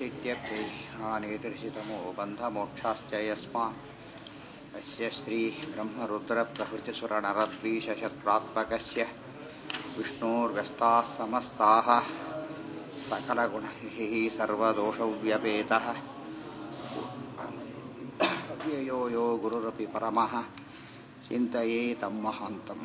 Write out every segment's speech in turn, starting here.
स्थित्यर्थे हानेतिर्षितमो बन्धमोक्षाश्च यस्मात् अस्य श्रीब्रह्मरुद्रप्रभृतिसुरनरद्वीषशत्रात्मकस्य विष्णोर्व्यस्ताः समस्ताः सकलगुणैः सर्वदोषव्यपेतः अव्ययो यो गुरुरपि परमः चिन्तये तं महान्तम्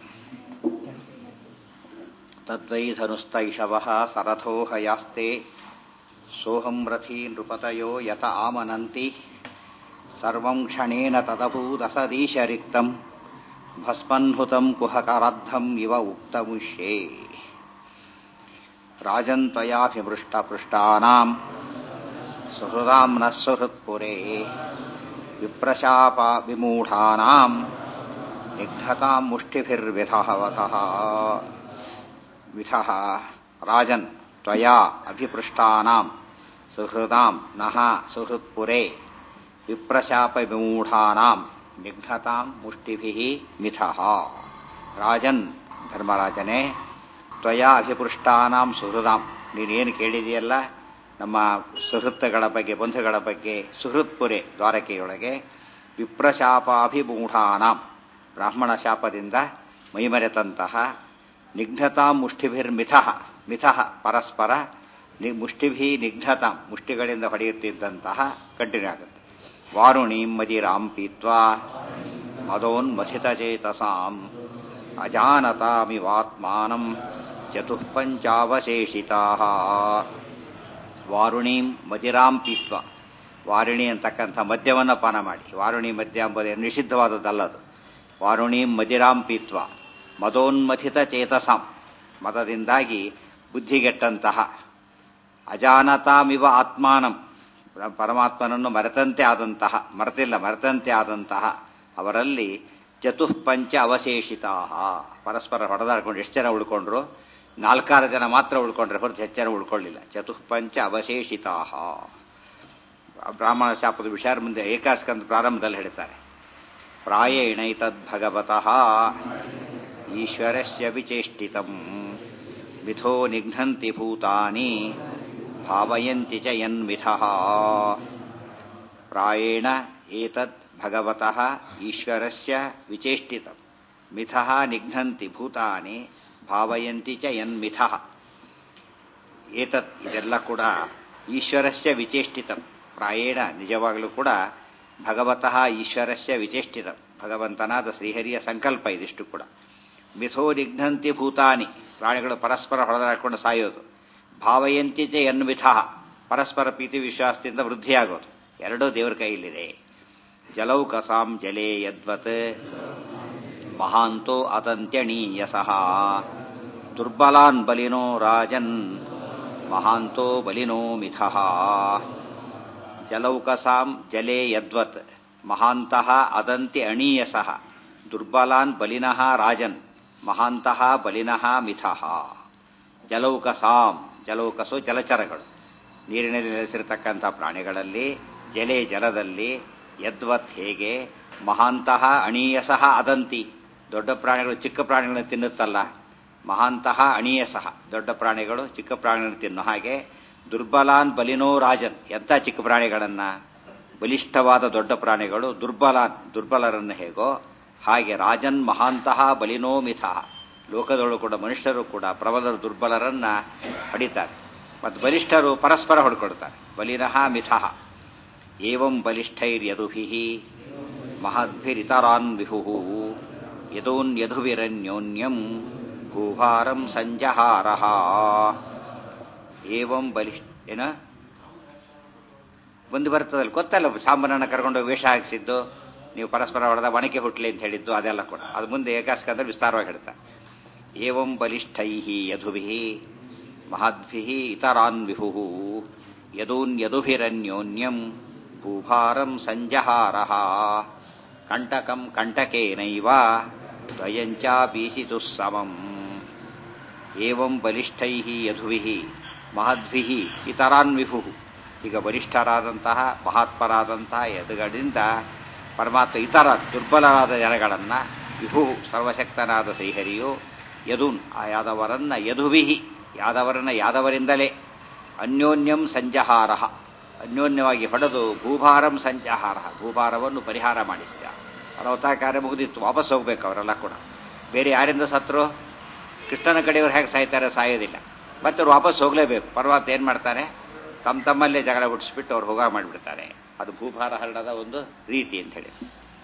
तद्वै धनुस्तैषवः सरथो हयास्ते सोऽहं रथी नृपतयो यत आमनन्ति सर्वं क्षणेन तदभूदसदीशरिक्तम् भस्मन्हुतं कुहकरद्धम् इव उक्तमुष्ये राजन्त्वयाभिमृष्टपृष्टानाम् सुहृदां नः सुहृत्पुरे विप्रशाप विमूढानाम् निघ्नतां मुष्टिभिर्विधवतः विधः राजन् त्वया अभिपृष्टानां सुहृदां नः सुहृत्पुरे ವಿಪ್ರಶಾಪವಿಮೂಢಾನಾಂ ನಿಘ್ನತಾಂ ಮುಷ್ಟಿಭಿಃ ಮಿಥಃ ರಾಜನ್ ಧರ್ಮರಾಜನೇ ತ್ವಯಾ ಅಭಿಪೃಷ್ಟಾನಾಂ ಸುಹೃದಾಂ ನೀನೇನು ಕೇಳಿದೆಯಲ್ಲ ನಮ್ಮ ಸುಹೃತ್ತಗಳ ಬಗ್ಗೆ ಬಂಧುಗಳ ಬಗ್ಗೆ ಸುಹೃತ್ಪುರೆ ದ್ವಾರಕೆಯೊಳಗೆ ವಿಪ್ರಶಾಪಾಭಿಮೂಢಾನಾಂ ಬ್ರಾಹ್ಮಣ ಶಾಪದಿಂದ ಮೈಮರೆತಂತಹ ನಿಘ್ನತಾಂ ಮುಷ್ಟಿಭಿರ್ಮಿಥಃ ಮಿಥಃ ಪರಸ್ಪರ ನಿ ಮುಷ್ಟಿಭಿ ನಿಘ್ನತಾಂ ಮುಷ್ಟಿಗಳಿಂದ ಹೊಡೆಯುತ್ತಿದ್ದಂತಹ ಕಂಟಿನ್ಯೂ ಆಗುತ್ತೆ ವಾರುಣೀಂ ಮದಿರಾಂ ಪೀತ್ವಾ ಮದೋನ್ಮಥಿತಚೇತಸಾಂ ಅಜಾನತಾಮಿವಾತ್ಮಾನಂ ಚತುಃಪಂಚಾವಶೇಷಿತಾ ವಾರುಣೀಂ ಮದಿರಾಂ ಪೀತ್ವ ವಾರುಣಿ ಅಂತಕ್ಕಂಥ ಮದ್ಯವನ್ನು ಪಾನ ಮಾಡಿ ವಾರುಣಿ ಮದ್ಯ ಎಂಬುದು ನಿಷಿದ್ಧವಾದದ್ದಲ್ಲದು ವಾರುಣೀಂ ಮದಿರಾಂ ಪೀತ್ವ ಮದೋನ್ಮಥಿತ ಚೇತಸಾಂ ಮದದಿಂದಾಗಿ ಬುದ್ಧಿಗೆಟ್ಟಂತಹ ಅಜಾನತಾಮಿವ ಆತ್ಮಾನಂ ಪರಮಾತ್ಮನನ್ನು ಮರೆತಂತೆ ಆದಂತಹ ಮರೆತಿಲ್ಲ ಮರೆತಂತೆ ಆದಂತಹ ಅವರಲ್ಲಿ ಚತುಃಪಂಚ ಅವಶೇಷಿತಾ ಪರಸ್ಪರ ಹೊಡೆದಾಡ್ಕೊಂಡು ಎಷ್ಟು ಜನ ಉಳ್ಕೊಂಡ್ರು ನಾಲ್ಕಾರು ಜನ ಮಾತ್ರ ಉಳ್ಕೊಂಡ್ರೆ ಹೊರತು ಹೆಚ್ಚು ಜನ ಉಳ್ಕೊಳ್ಳಿಲ್ಲ ಚತುಃಪಂಚ ಅವಶೇಷಿತಾ ಬ್ರಾಹ್ಮಣ ಶಾಪದ ವಿಷಯ ಮುಂದೆ ಏಕಾಸ್ಕಂದ ಪ್ರಾರಂಭದಲ್ಲಿ ಹೇಳ್ತಾರೆ ಪ್ರಾಯೇಣೈತದ್ಭಗವತಃ ಈಶ್ವರಸ್ಯ ವಿಚೇಷ್ಟಿತಂ ಮಿಥೋ ನಿಘ್ನಂತಿ ಭೂತಾನಿ ಭಾವಯಂತಿ ಚ ಯನ್ವಿಧಃ ಪ್ರಾಯೇಣ ಏತದ್ ಭಗವತಃ ಈಶ್ವರಸ್ಯ ವಿಚೇಷ್ಟಿತಂ ಮಿಥಃ ನಿಘ್ನಂತಿ ಭೂತಾನಿ ಭಾವಯಂತಿ ಚ ಯನ್ಮಿಥಃ ಏತತ್ ಇದೆಲ್ಲ ಕೂಡ ಈಶ್ವರಸ್ಯ ವಿಚೇಷ್ಟಿತಂ ಪ್ರಾಯೇಣ ನಿಜವಾಗಲೂ ಕೂಡ ಭಗವತಃ ಈಶ್ವರಸ್ಯ ವಿಚೇಷ್ಟಿತಂ ಭಗವಂತನಾದ ಶ್ರೀಹರಿಯ ಸಂಕಲ್ಪ ಇದಿಷ್ಟು ಕೂಡ ಮಿಥೋ ನಿಘ್ನಂತಿ ಭೂತಾನಿ ಪ್ರಾಣಿಗಳು ಪರಸ್ಪರ ಹೊಡೆದಾಡಿಕೊಂಡು ಸಾಯೋದು ಭಾವಯಂತಿ ಚ ಎನ್ವಿಧ ಪರಸ್ಪರ ಪ್ರೀತಿ ವಿಶ್ವಾಸದಿಂದ ವೃದ್ಧಿಯಾಗೋದು ಎರಡೂ ದೇವರ ಕೈಯಲ್ಲಿದೆ ಜಲೌಕಸಾಂ ಜಲೇ ಯದ್ವತ್ ಮಹಾಂತೋ ಅತಂತ್ಯಣೀಯಸಃ ದುರ್ಬಲಾನ್ ಬಲಿನೋ ರಾಜನ್ ಮಹಾಂತೋ ಬಲಿನೋ ಮಿಥಃ ಜಲೌಕಸಾಂ ಜಲೇ ಯದ್ವತ್ ಮಹಾಂತಃ ಅದಂತಿ ಅಣೀಯಸಃ ದುರ್ಬಲಾನ್ ಬಲಿನಃ ರಾಜನ್ ಮಹಾಂತಃ ಬಲಿನಃ ಮಿಥಃ ಜಲೌಕಸಾಂ ಜಲೌಕಸು ಜಲಚರಗಳು ನೀರಿನಲ್ಲಿ ನೆಲೆಸಿರತಕ್ಕಂಥ ಪ್ರಾಣಿಗಳಲ್ಲಿ ಜಲೆ ಜಲದಲ್ಲಿ ಯದ್ವತ್ ಹೇಗೆ ಮಹಾಂತಹ ಅಣೀಯಸಃ ಅದಂತಿ ದೊಡ್ಡ ಪ್ರಾಣಿಗಳು ಚಿಕ್ಕ ಪ್ರಾಣಿಗಳನ್ನು ತಿನ್ನುತ್ತಲ್ಲ ಮಹಾಂತಹ ಅಣೀಯಸಃ ದೊಡ್ಡ ಪ್ರಾಣಿಗಳು ಚಿಕ್ಕ ಪ್ರಾಣಿಗಳನ್ನು ತಿನ್ನು ಹಾಗೆ ದುರ್ಬಲಾನ್ ಬಲಿನೋ ರಾಜನ್ ಎಂಥ ಚಿಕ್ಕ ಪ್ರಾಣಿಗಳನ್ನ ಬಲಿಷ್ಠವಾದ ದೊಡ್ಡ ಪ್ರಾಣಿಗಳು ದುರ್ಬಲಾನ್ ದುರ್ಬಲರನ್ನು ಹೇಗೋ ಹಾಗೆ ರಾಜನ್ ಮಹಾಂತಹ ಬಲಿನೋ ಮಿಥಃ ಲೋಕದೊಳಗೂ ಕೂಡ ಮನುಷ್ಯರು ಕೂಡ ಪ್ರಬಲರು ದುರ್ಬಲರನ್ನ ಹೊಡಿತಾರೆ ಮತ್ತು ಬಲಿಷ್ಠರು ಪರಸ್ಪರ ಹೊಡ್ಕೊಡ್ತಾರೆ ಬಲಿನಃ ಮಿಥಃ ಏವಂ ಬಲಿಷ್ಠೈರ್ಯದುಭಿ ಮಹದ್ಭಿರಿತರಾನ್ ವಿಹು ಯದೋನ್ಯಧುವಿರನ್ಯೋನ್ಯಂ ಭೂಭಾರಂ ಸಂಜಹಾರ ಏವಂ ಬಲಿಷ್ಠ ಏನ ಬಂದು ಬರ್ತದಲ್ಲ ಗೊತ್ತಲ್ಲ ಸಾಂಬನನ್ನ ಕರ್ಕೊಂಡು ವೇಷ ಹಾಕಿಸಿದ್ದು ನೀವು ಪರಸ್ಪರ ಹೊಡೆದ ಒಣಕೆ ಹುಟ್ಲಿ ಅಂತ ಹೇಳಿದ್ದು ಅದೆಲ್ಲ ಕೂಡ ಅದು ಮುಂದೆ ಏಕಾಸ್ಕಂದ್ರೆ ವಿಸ್ತಾರವಾಗಿ ಹೇಳ್ತಾರೆ ಏವಂ ಬಲಿಷ್ಠೈ ಯಧುಭಿ ಮಹದ್ಭಿ ಇತರಾನ್ ವಿಹು ಯದೂನ್ಯದುಭಿರನ್ಯೋನ್ಯಂ ಭೂಭಾರಂ ಸಂಜಹಾರ ಕಂಟಕಂ ಕಂಟಕೇನೈವ ದ್ವಯಂಚಾಪೀಸಿತು ಸಮಂ ಏವಂ ಬಲಿಷ್ಠೈ ಯಧುಭಿ ಮಹದ್ಭಿ ಇತರಾನ್ ವಿಭು ಈಗ ಬಲಿಷ್ಠರಾದಂತಹ ಮಹಾತ್ಮರಾದಂತಹ ಯದುಗಳಿಂದ ಪರಮಾತ್ಮ ಇತರ ದುರ್ಬಲರಾದ ಜನಗಳನ್ನ ವಿಭು ಸರ್ವಶಕ್ತನಾದ ಶ್ರೀಹರಿಯು ಯದುನ್ ಆ ಯಾದವರನ್ನ ಯದುವಿಹಿ ಯಾದವರನ್ನ ಯಾದವರಿಂದಲೇ ಅನ್ಯೋನ್ಯಂ ಸಂಜಹಾರ ಅನ್ಯೋನ್ಯವಾಗಿ ಹೊಡೆದು ಭೂಭಾರಂ ಸಂಚಾಹಾರ ಭೂಭಾರವನ್ನು ಪರಿಹಾರ ಮಾಡಿಸಿದ ಅವರ ಅವತಾರ ಕಾರ್ಯ ಮುಗಿದಿತ್ತು ವಾಪಸ್ ಹೋಗ್ಬೇಕು ಅವರೆಲ್ಲ ಕೂಡ ಬೇರೆ ಯಾರಿಂದ ಸತ್ರು ಕೃಷ್ಣನ ಕಡೆಯವರು ಹೇಗೆ ಸಾಯ್ತಾರೆ ಸಾಯೋದಿಲ್ಲ ಮತ್ತೆ ಅವ್ರು ವಾಪಸ್ ಹೋಗಲೇಬೇಕು ಪರ್ವತ ಏನು ಮಾಡ್ತಾರೆ ತಮ್ಮ ತಮ್ಮಲ್ಲೇ ಜಗಳ ಹುಟ್ಟಿಸ್ಬಿಟ್ಟು ಅವ್ರು ಹೋಗ ಮಾಡಿಬಿಡ್ತಾರೆ ಅದು ಭೂಭಾರ ಹರಣದ ಒಂದು ರೀತಿ ಅಂತ ಹೇಳಿ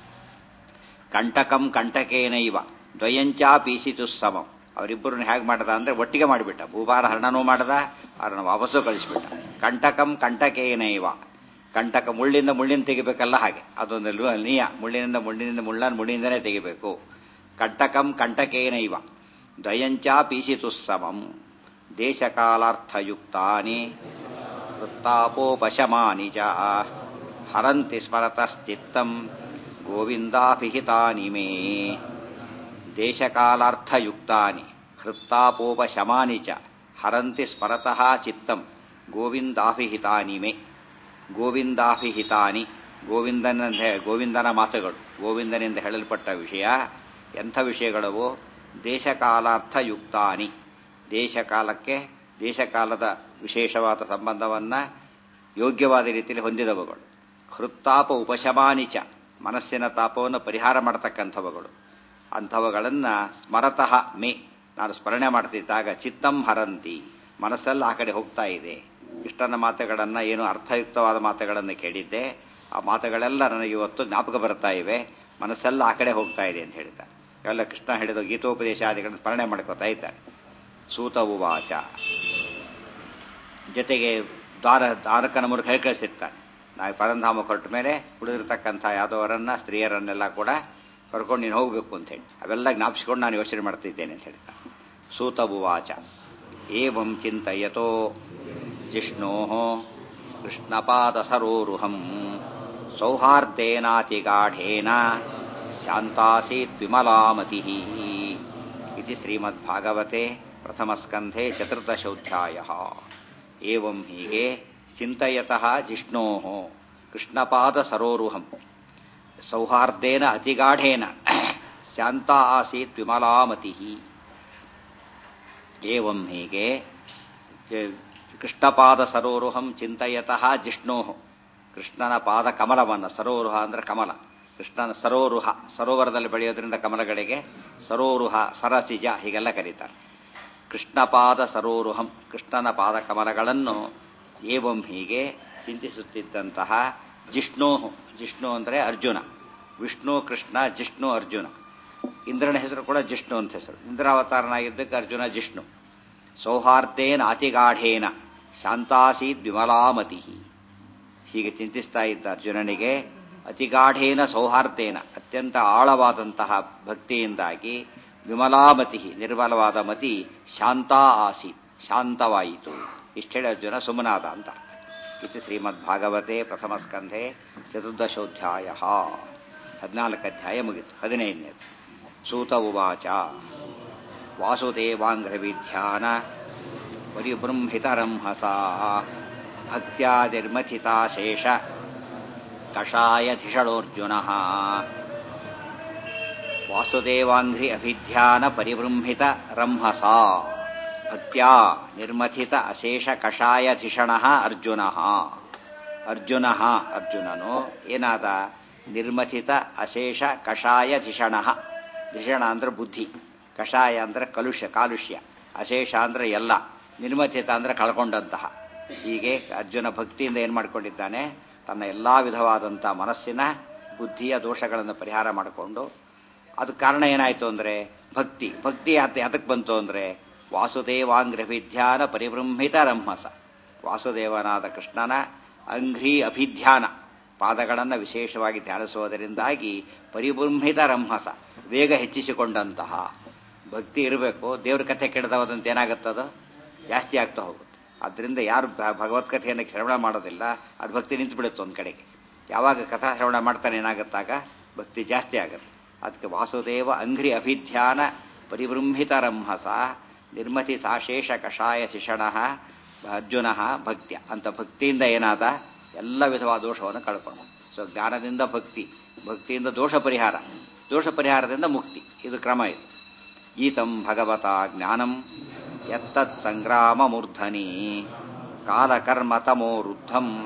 ಕಂಟಕಂ ಕಂಟಕೇನ ಇವ ದ್ವಯಂಚಾ ಪೀಸಿತು ಸಮಂ ಅವರಿಬ್ಬರನ್ನ ಹೇಗೆ ಮಾಡದ ಅಂದ್ರೆ ಒಟ್ಟಿಗೆ ಮಾಡಿಬಿಟ್ಟ ಭೂಭಾರ ಹರಣನೂ ಮಾಡದ ಅವ್ರನ್ನ ವಾಪಸ್ಸು ಕಳಿಸ್ಬಿಟ್ಟ ಕಂಟಕಂ ಕಂಟಕೇನ ಇವ ಕಂಟಕ ಮುಳ್ಳಿಂದ ಮುಳ್ಳಿನ ತೆಗಿಬೇಕಲ್ಲ ಹಾಗೆ ಅದೊಂದು ಲು- ನಿಯ ಮುಳ್ಳಿನಿಂದ ಮುಳ್ಳಿನಿಂದ ಮುಳ್ಳನ್ನು ಮುಳ್ಳಿನಿಂದನೇ ತೆಗಿಬೇಕು ಕಂಟಕಂ ಕಂಟಕೇನ ಇವ ದ್ವಯಂಚಾ ಪೀಸಿತು ಸಮಂ ದೇಶಕಾಲಾರ್ಥಯುಕ್ತಾನಿ ವೃತ್ತಾಪೋಪಶಮಾನಿ ಚ ಹರಂತಿ ಸ್ಮರತಶ್ಚಿತ್ತಂ ಗೋವಿಂದಾಭಿಹಿತಾನಿ ಮೇ ದೇಶಕಾಲಾರ್ಥಯುಕ್ತಾನಿ ಹೃತ್ತಾಪೋಪಶಮಾನಿ ಚ ಹರಂತಿ ಸ್ಮರತಃ ಚಿತ್ತಂ ಗೋವಿಂದಾಭಿಹಿತಾನಿ ಮೇ ಗೋವಿಂದಾಭಿಹಿತಾನಿ ಗೋವಿಂದನ ಗೋವಿಂದನ ಮಾತುಗಳು ಗೋವಿಂದನಿಂದ ಹೇಳಲ್ಪಟ್ಟ ವಿಷಯ ಎಂಥ ವಿಷಯಗಳವು ದೇಶಕಾಲಾರ್ಥಯುಕ್ತಾನಿ ದೇಶಕಾಲಕ್ಕೆ ದೇಶಕಾಲದ ವಿಶೇಷವಾದ ಸಂಬಂಧವನ್ನ ಯೋಗ್ಯವಾದ ರೀತಿಯಲ್ಲಿ ಹೊಂದಿದವುಗಳು ಹೃತ್ತಾಪ ಉಪಶಮಾನಿಚ ಮನಸ್ಸಿನ ತಾಪವನ್ನು ಪರಿಹಾರ ಮಾಡತಕ್ಕಂಥವುಗಳು ಅಂಥವುಗಳನ್ನ ಸ್ಮರತಃ ಮೇ ನಾನು ಸ್ಮರಣೆ ಮಾಡ್ತಿದ್ದಾಗ ಚಿತ್ತಂ ಹರಂತಿ ಮನಸ್ಸಲ್ಲಿ ಆ ಕಡೆ ಹೋಗ್ತಾ ಇದೆ ಇಷ್ಟನ್ನ ಮಾತುಗಳನ್ನ ಏನು ಅರ್ಥಯುಕ್ತವಾದ ಮಾತುಗಳನ್ನು ಕೇಳಿದ್ದೆ ಆ ಮಾತುಗಳೆಲ್ಲ ನನಗೆ ಇವತ್ತು ಜ್ಞಾಪಕ ಬರ್ತಾ ಇವೆ ಮನಸ್ಸೆಲ್ಲ ಆ ಕಡೆ ಹೋಗ್ತಾ ಇದೆ ಅಂತ ಹೇಳಿದ ಇವೆಲ್ಲ ಕೃಷ್ಣ ಹೇಳಿದ ಗೀತೋಪದೇಶಾದಿಗಳನ್ನು ಸ್ಮರಣೆ ಮಾಡ್ಕೋತಾ ಇದ್ದಾರೆ ಸೂತ ಉವಾಚ ಜೊತೆಗೆ ದ್ವಾರ ದ್ವಾರಕನ ಮೂಲಕ ಹೇಳಿ ಕಳಿಸಿರ್ತಾನೆ ನಾವು ಪರಂಧಾಮ ಹೊರಟ ಮೇಲೆ ಉಳಿದಿರ್ತಕ್ಕಂಥ ಯಾದವರನ್ನ ಸ್ತ್ರೀಯರನ್ನೆಲ್ಲ ಕೂಡ ಕರ್ಕೊಂಡು ನೀನು ಹೋಗಬೇಕು ಅಂತ ಹೇಳಿ ಅವೆಲ್ಲ ಜ್ಞಾಪಿಸ್ಕೊಂಡು ನಾನು ಯೋಚನೆ ಮಾಡ್ತಿದ್ದೇನೆ ಅಂತ ಹೇಳ್ತಾನೆ ಸೂತ ಉವಾಚ ಏವಂ ಚಿಂತಯತೋ ಜಿಷ್ಣೋ ಕೃಷ್ಣಪಾದ ಸರೋರುಹಂ ಸೌಹಾರ್ದೇನಾತಿಗಾಢೇನ ಶಾಂತಾಸೀತ್ ವಿಮಲಾಮತಿ ಇತಿ ಶ್ರೀಮದ್ಭಾಗವತೆ ಪ್ರಥಮಸ್ಕಂಧೆ ಚತುರ್ದಶೋಧ್ಯಾಯ ಏವಂ ಹೀಗೆ ಚಿಂತಯತಃ ಜಿಷ್ಣೋ ಕೃಷ್ಣಪಾದ ಸರೋರುಹಂ ಸೌಹಾರ್ದೇನ ಅತಿಗಾಢೇನ ಶಾಂತ ಆಸೀತ್ ವಿಮಲಾಮತಿ ಏವಂ ಹೀಗೆ ಜ- ಕೃಷ್ಣಪಾದ ಸರೋರುಹಂ ಚಿಂತಯತಃ ಜಿಷ್ಣೋ ಕೃಷ್ಣನ ಪಾದ ಕಮಲವನ್ನ ಸರೋರುಹ ಅಂದ್ರೆ ಕಮಲ ಕೃಷ್ಣನ ಸರೋರುಹ ಸರೋವರದಲ್ಲಿ ಬೆಳೆಯೋದ್ರಿಂದ ಕಮಲಗಳಿಗೆ ಸರೋರುಹ ಸರಸಿಜ ಹೀಗೆಲ್ಲ ಕರೀತಾರೆ ಕೃಷ್ಣಪಾದ ಸರೋರುಹಂ ಕೃಷ್ಣನ ಪಾದ ಕಮಲಗಳನ್ನು ಏವಂ ಹೀಗೆ ಚಿಂತಿಸುತ್ತಿದ್ದಂತಹ ಜಿಷ್ಣು ಜಿಷ್ಣು ಅಂದರೆ ಅರ್ಜುನ ವಿಷ್ಣು ಕೃಷ್ಣ ಜಿಷ್ಣು ಅರ್ಜುನ ಇಂದ್ರನ ಹೆಸರು ಕೂಡ ಜಿಷ್ಣು ಅಂತ ಹೆಸರು ಇಂದ್ರಾವತಾರನಾಗಿದ್ದಕ್ಕೆ ಅರ್ಜುನ ಜಿಷ್ಣು ಸೌಹಾರ್ದೇನ ಅತಿಗಾಢೇನ ಶಾಂತಾಸೀತ್ ವಿಮಲಾಮತಿ ಹೀಗೆ ಚಿಂತಿಸ್ತಾ ಇದ್ದ ಅರ್ಜುನನಿಗೆ ಅತಿಗಾಢೇನ ಸೌಹಾರ್ದೇನ ಅತ್ಯಂತ ಆಳವಾದಂತಹ ಭಕ್ತಿಯಿಂದಾಗಿ ವಿಮಲಾಮತಿ ನಿರ್ಮಲವಾದ ಮತಿ ಶಾಂತ ಆಸೀತ್ ಶಾಂತವಾಯಿತು ಇಷ್ಟೇಳಿ ಅರ್ಜುನ ಸುಮನಾದ ಅಂತ ಇದು ಶ್ರೀಮದ್ಭಾಗವತೆ ಪ್ರಥಮ ಸ್ಕಂಧೆ ಚತುರ್ದಶೋಧ್ಯಾಯ ಹದಿನಾಲ್ಕು ಅಧ್ಯಾಯ ಮುಗಿತು ಹದಿನೈದನೇದು ಸೂತ ಉವಾಚ ವಾಸುದೇವಾಂಘ್ರವಿಧ್ಯಾನ ಪರಿಬೃಂಹಿತರಂಹಸಾ ಭಕ್ತ್ಯಾದಿರ್ಮಥಿತಾಶೇಷ ಕಷಾಯಧಿಷಣೋರ್ಜುನ ವಾಸುದೇವಾಂಘ್ರಿ ಅಭಿಧ್ಯಾನ ಪರಿಬೃಂಹಿತ ರಂಹಸಾ ಭಕ್ತ್ಯಾ ನಿರ್ಮಥಿತ ಅಶೇಷ ಕಷಾಯಧಿಷಣ ಅರ್ಜುನ ಅರ್ಜುನ ಅರ್ಜುನನು ಏನಾದ ನಿರ್ಮಥಿತ ಅಶೇಷ ಕಷಾಯ ಧಿಷಣ ಧಿಷಣ ಅಂದ್ರೆ ಬುದ್ಧಿ ಕಷಾಯ ಅಂದ್ರೆ ಕಲುಷ್ಯ ಕಾಲುಷ್ಯ ಅಶೇಷ ಅಂದ್ರೆ ಎಲ್ಲ ನಿರ್ಮಥಿತ ಅಂದ್ರೆ ಕಳ್ಕೊಂಡಂತಹ ಹೀಗೆ ಅರ್ಜುನ ಭಕ್ತಿಯಿಂದ ಏನ್ ಮಾಡ್ಕೊಂಡಿದ್ದಾನೆ ತನ್ನ ಎಲ್ಲಾ ವಿಧವಾದಂತಹ ಮನಸ್ಸಿನ ಬುದ್ಧಿಯ ದೋಷಗಳನ್ನು ಪರಿಹಾರ ಮಾಡಿಕೊಂಡು ಅದು ಕಾರಣ ಏನಾಯ್ತು ಅಂದ್ರೆ ಭಕ್ತಿ ಭಕ್ತಿ ಯಾತ ಯಾತಕ್ಕೆ ಬಂತು ಅಂದ್ರೆ ವಾಸುದೇವಾಂಗ್ರಭಿಧ್ಯಾನ ಪರಿಬೃಂಹಿತ ರಂಹಸ ವಾಸುದೇವನಾದ ಕೃಷ್ಣನ ಅಂಘ್ರಿ ಅಭಿಧ್ಯಾನ ಪಾದಗಳನ್ನು ವಿಶೇಷವಾಗಿ ಧ್ಯಾನಿಸುವುದರಿಂದಾಗಿ ಪರಿಬೃಂಹಿತ ರಂಹಸ ವೇಗ ಹೆಚ್ಚಿಸಿಕೊಂಡಂತಹ ಭಕ್ತಿ ಇರಬೇಕು ದೇವ್ರ ಕಥೆ ಕೆಡದವದಂತೆ ಏನಾಗುತ್ತದು ಜಾಸ್ತಿ ಆಗ್ತಾ ಹೋಗುತ್ತೆ ಅದರಿಂದ ಯಾರು ಭ- ಭಗವತ್ಕಥೆಯನ್ನು ಶ್ರವಣ ಮಾಡೋದಿಲ್ಲ ಅದು ಭಕ್ತಿ ನಿಂತು ಬಿಡುತ್ತೆ ಒಂದು ಕಡೆಗೆ ಯಾವಾಗ ಕಥಾ ಶ್ರವಣ ಮಾಡ್ತಾನೆ ಏನಾಗುತ್ತಾಗ ಭಕ್ತಿ ಜಾಸ್ತಿ ಆಗುತ್ತೆ ಅದಕ್ಕೆ ವಾಸುದೇವ ಅಂಘ್ರಿ ಅಭಿಧ್ಯಾನ ಪರಿಬೃಂಹಿತ ರಂಹಸ ನಿರ್ಮತಿ ಸಾಶೇಷ ಕಷಾಯ ಶಿಷಣ ಅರ್ಜುನ ಭಕ್ತ್ಯ ಅಂತ ಭಕ್ತಿಯಿಂದ ಏನಾದ ಎಲ್ಲ ವಿಧವಾದ ದೋಷವನ್ನು ಕಳ್ಕೊಂಡು ಸೊ ಜ್ಞಾನದಿಂದ ಭಕ್ತಿ ಭಕ್ತಿಯಿಂದ ದೋಷ ಪರಿಹಾರ ದೋಷ ಪರಿಹಾರದಿಂದ ಮುಕ್ತಿ ಇದು ಕ್ರಮ ಇದು ಗೀತಂ ಭಗವತ ಜ್ಞಾನಂ ಎತ್ತತ್ ಸಂಗ್ರಾಮ ಮೂರ್ಧನಿ ಕಾಲಕರ್ಮ ತಮೋ ರುದ್ಧಂ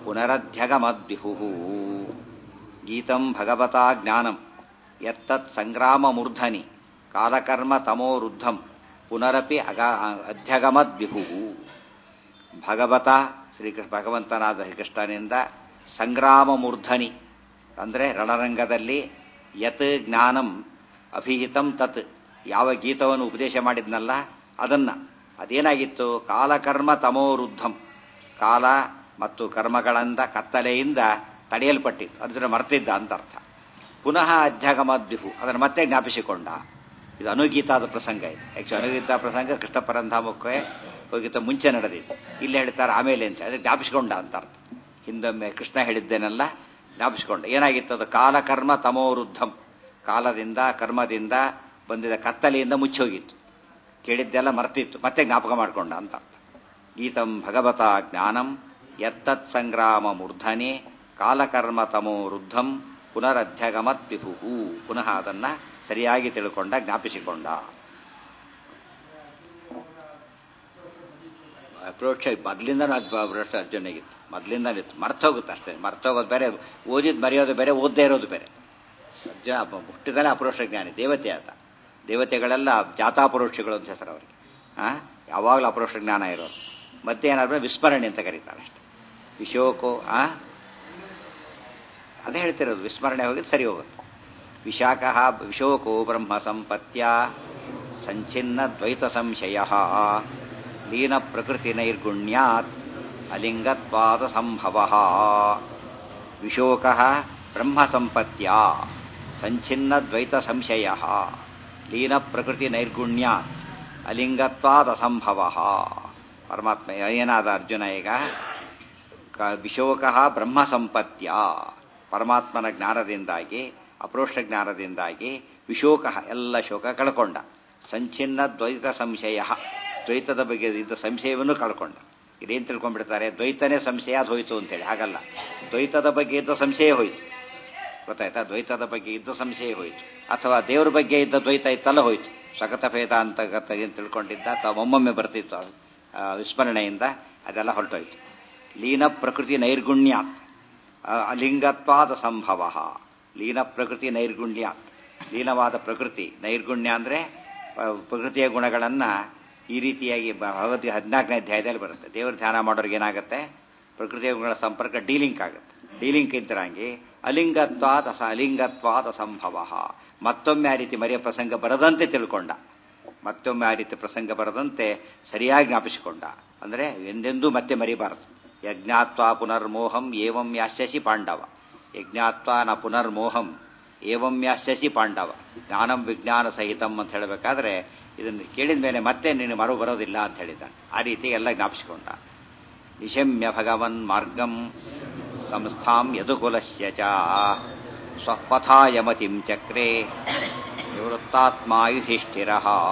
ಪುನರಧ್ಯಗಮದ್ವಿಹು ಗೀತಂ ಭಗವತಾ ಜ್ಞಾನಂ ಯತ್ತತ್ ಸಂಗ್ರಾಮಮೂರ್ಧನಿ ಕಾಲಕರ್ಮ ತಮೋರುದ್ಧಂ ಪುನರಪಿ ಅಗ ಅಧ್ಯಗಮದ್ವಿಹು ಭಗವತ ಶ್ರೀಕೃಷ್ಣ ಭಗವಂತನಾದ ಶ್ರೀಕೃಷ್ಣನಿಂದ ಸಂಗ್ರಾಮ ಮೂರ್ಧನಿ ಅಂದರೆ ರಣರಂಗದಲ್ಲಿ ಯತ್ ಜ್ಞಾನಂ ಅಭಿಹಿತಂ ತತ್ ಯಾವ ಗೀತವನ್ನು ಉಪದೇಶ ಮಾಡಿದ್ನಲ್ಲ ಅದನ್ನ ಅದೇನಾಗಿತ್ತು ಕಾಲಕರ್ಮ ತಮೋರುದ್ಧಂ ಕಾಲ ಮತ್ತು ಕರ್ಮಗಳಿಂದ ಕತ್ತಲೆಯಿಂದ ತಡೆಯಲ್ಪಟ್ಟಿತ್ತು ಅರ್ಜುನ ಮರ್ತಿದ್ದ ಅಂತ ಅರ್ಥ ಪುನಃ ಅಧ್ಯಾಗಮದ್ವಿಹು ಅದನ್ನು ಮತ್ತೆ ಜ್ಞಾಪಿಸಿಕೊಂಡ ಇದು ಅನುಗೀತಾದ ಪ್ರಸಂಗ ಇದು ಆಕ್ಚುಲಿ ಅನುಗೀತಾ ಪ್ರಸಂಗ ಕೃಷ್ಣ ಪರಂಧಾಮಕ್ಕೆ ಹೋಗಿತ್ತ ಮುಂಚೆ ನಡೆದಿತ್ತು ಇಲ್ಲಿ ಹೇಳ್ತಾರೆ ಆಮೇಲೆ ಅಂತ ಅದಕ್ಕೆ ಜ್ಞಾಪಿಸಿಕೊಂಡ ಅಂತ ಅರ್ಥ ಹಿಂದೊಮ್ಮೆ ಕೃಷ್ಣ ಹೇಳಿದ್ದೇನೆಲ್ಲ ಜ್ಞಾಪಿಸಿಕೊಂಡ ಏನಾಗಿತ್ತು ಅದು ಕಾಲಕರ್ಮ ತಮೋರುದ್ಧಂ ಕಾಲದಿಂದ ಕರ್ಮದಿಂದ ಬಂದಿದ ಕತ್ತಲೆಯಿಂದ ಮುಚ್ಚೋಗಿತ್ತು ಕೇಳಿದ್ದೆಲ್ಲ ಮರ್ತಿತ್ತು ಮತ್ತೆ ಜ್ಞಾಪಕ ಮಾಡಿಕೊಂಡ ಅಂತ ಅರ್ಥ ಗೀತಂ ಭಗವತ ಜ್ಞಾನಂ ಯತ್ತತ್ ಸಂಗ್ರಾಮ ಮೂರ್ಧನೆ ಕಾಲಕರ್ಮ ತಮೋ ವೃದ್ಧಂ ಪುನರಧ್ಯಗಮತ್ ವಿಭು ಪುನಃ ಅದನ್ನ ಸರಿಯಾಗಿ ತಿಳ್ಕೊಂಡ ಜ್ಞಾಪಿಸಿಕೊಂಡ ಅಪ್ರೋಕ್ಷ ಮೊದಲಿಂದ ಅಪ್ರೋಕ್ಷ ಅರ್ಜುನಿಗಿತ್ತು ಮೊದಲಿಂದ ಇತ್ತು ಮರ್ತೋಗುತ್ತೆ ಅಷ್ಟೇ ಮರ್ತೋಗೋದು ಬೇರೆ ಓದಿದ್ ಮರೆಯೋದು ಬೇರೆ ಓದದೇ ಇರೋದು ಬೇರೆ ಅರ್ಜುನ ಹುಟ್ಟಿದಲ್ಲೇ ಅಪರೋಕ್ಷ ಜ್ಞಾನಿ ದೇವತೆ ಆತ ದೇವತೆಗಳೆಲ್ಲ ಜಾತಾಪರೋಕ್ಷಗಳು ಅಂತ ಹೆಸರು ಅವರಿಗೆ ಆ ಯಾವಾಗಲೂ ಅಪರೋಕ್ಷ ಜ್ಞಾನ ಇರೋರು ಮತ್ತೆ ಏನಾದ್ರೆ ವಿಸ್ಮರಣೆ ಅಂತ ಕರೀತಾರೆ ಅಷ್ಟೆ ವಿಶೋಕೋ ಆ ಅದೇ ಹೇಳ್ತಿರೋದು ವಿಸ್ಮರಣೆ ಹೋಗಿ ಸರಿ ಹೋಗುತ್ತೆ ವಿಶಾಖ ವಿಶೋಕೋ ಬ್ರಹ್ಮ ಸಂಪತ್ಯ ಸಂಚಿನ್ನ ದ್ವೈತ ಸಂಶಯ ಲೀನ ಪ್ರಕೃತಿ ನೈರ್ಗುಣ್ಯಾತ್ ಅಲಿಂಗತ್ವಾದ ಸಂಭವ ವಿಶೋಕ ಬ್ರಹ್ಮ ಸಂಪತ್ಯ ಸಂಚಿನ್ನ ದ್ವೈತ ಸಂಶಯ ಲೀನ ಪ್ರಕೃತಿ ನೈರ್ಗುಣ್ಯಾತ್ ಅಲಿಂಗತ್ವಾದ ಅಸಂಭವ ಪರಮಾತ್ಮ ಏನಾದ ಅರ್ಜುನ ಈಗ ವಿಶೋಕ ಬ್ರಹ್ಮ ಸಂಪತ್ಯ ಪರಮಾತ್ಮನ ಜ್ಞಾನದಿಂದಾಗಿ ಅಪ್ರೋಷ್ಟ ಜ್ಞಾನದಿಂದಾಗಿ ವಿಶೋಕ ಎಲ್ಲ ಶೋಕ ಕಳ್ಕೊಂಡ ಸಂಚಿನ್ನ ದ್ವೈತ ಸಂಶಯ ದ್ವೈತದ ಬಗ್ಗೆ ಇದ್ದ ಸಂಶಯವನ್ನು ಕಳ್ಕೊಂಡ ಇದೇನು ತಿಳ್ಕೊಂಡ್ಬಿಡ್ತಾರೆ ದ್ವೈತನೇ ಸಂಶಯ ಅದು ಹೋಯ್ತು ಅಂತೇಳಿ ಹಾಗಲ್ಲ ದ್ವೈತದ ಬಗ್ಗೆ ಇದ್ದ ಸಂಶಯ ಹೋಯ್ತು ಗೊತ್ತಾಯ್ತಾ ದ್ವೈತದ ಬಗ್ಗೆ ಇದ್ದ ಸಂಶಯ ಹೋಯ್ತು ಅಥವಾ ದೇವ್ರ ಬಗ್ಗೆ ಇದ್ದ ದ್ವೈತ ಇತ್ತಲ್ಲ ಹೋಯ್ತು ಸಗತ ಭೇದ ಅಂತ ಏನು ತಿಳ್ಕೊಂಡಿದ್ದ ಅಥವಾ ಒಮ್ಮೊಮ್ಮೆ ಬರ್ತಿತ್ತು ವಿಸ್ಮರಣೆಯಿಂದ ಅದೆಲ್ಲ ಹೊರಟೋಯ್ತು ಲೀನ ಪ್ರಕೃತಿ ನೈರ್ಗುಣ್ಯಾತ್ ಅಲಿಂಗತ್ವಾದ ಸಂಭವ ಲೀನ ಪ್ರಕೃತಿ ನೈರ್ಗುಣ್ಯಾತ್ ಲೀನವಾದ ಪ್ರಕೃತಿ ನೈರ್ಗುಣ್ಯ ಅಂದ್ರೆ ಪ್ರಕೃತಿಯ ಗುಣಗಳನ್ನ ಈ ರೀತಿಯಾಗಿ ಭಗವದ್ಗೀ ಹದಿನಾಲ್ಕನೇ ಅಧ್ಯಾಯದಲ್ಲಿ ಬರುತ್ತೆ ದೇವರ ಧ್ಯಾನ ಮಾಡೋರಿಗೆ ಏನಾಗುತ್ತೆ ಪ್ರಕೃತಿಯ ಗುಣಗಳ ಸಂಪರ್ಕ ಡೀಲಿಂಕ್ ಆಗುತ್ತೆ ಡೀಲಿಂಕ್ ಇದ್ದರಂಗೆ ಅಲಿಂಗತ್ವಾದ ಅಸ ಅಲಿಂಗತ್ವಾದ ಸಂಭವ ಮತ್ತೊಮ್ಮೆ ಆ ರೀತಿ ಮರೆಯ ಪ್ರಸಂಗ ಬರದಂತೆ ತಿಳ್ಕೊಂಡ ಮತ್ತೊಮ್ಮೆ ಆ ರೀತಿ ಪ್ರಸಂಗ ಬರದಂತೆ ಸರಿಯಾಗಿ ಜ್ಞಾಪಿಸಿಕೊಂಡ ಅಂದ್ರೆ ಎಂದೆಂದೂ ಮತ್ತೆ ಮರಿಬಾರದು ಯಜ್ಞಾತ್ವಾ ಪುನರ್ಮೋಹಂ ಏವಂ ಯಾಸ್ಯಸಿ ಪಾಂಡವ ಯಜ್ಞಾತ್ವಾ ನ ಪುನರ್ಮೋಹಂ ಏವಂ ಯಾಸ್ಯಸಿ ಪಾಂಡವ ಜ್ಞಾನಂ ವಿಜ್ಞಾನ ಸಹಿತಂ ಅಂತ ಹೇಳಬೇಕಾದ್ರೆ ಇದನ್ನು ಕೇಳಿದ ಮೇಲೆ ಮತ್ತೆ ನೀನು ಮರು ಬರೋದಿಲ್ಲ ಅಂತ ಹೇಳಿದ್ದಾನೆ ಆ ರೀತಿ ಎಲ್ಲ ಜ್ಞಾಪಿಸಿಕೊಂಡ ನಿಶಮ್ಯ ಭಗವನ್ ಮಾರ್ಗಂ ಸಂಸ್ಥಾಂ ಯದುಕುಲಸ್ಯ ಚ ಸ್ವಪಥಾಯ ಮತಿಂ ಚಕ್ರೆ ನಿವೃತ್ತಾತ್ಮ ಯುಧಿಷ್ಠಿರ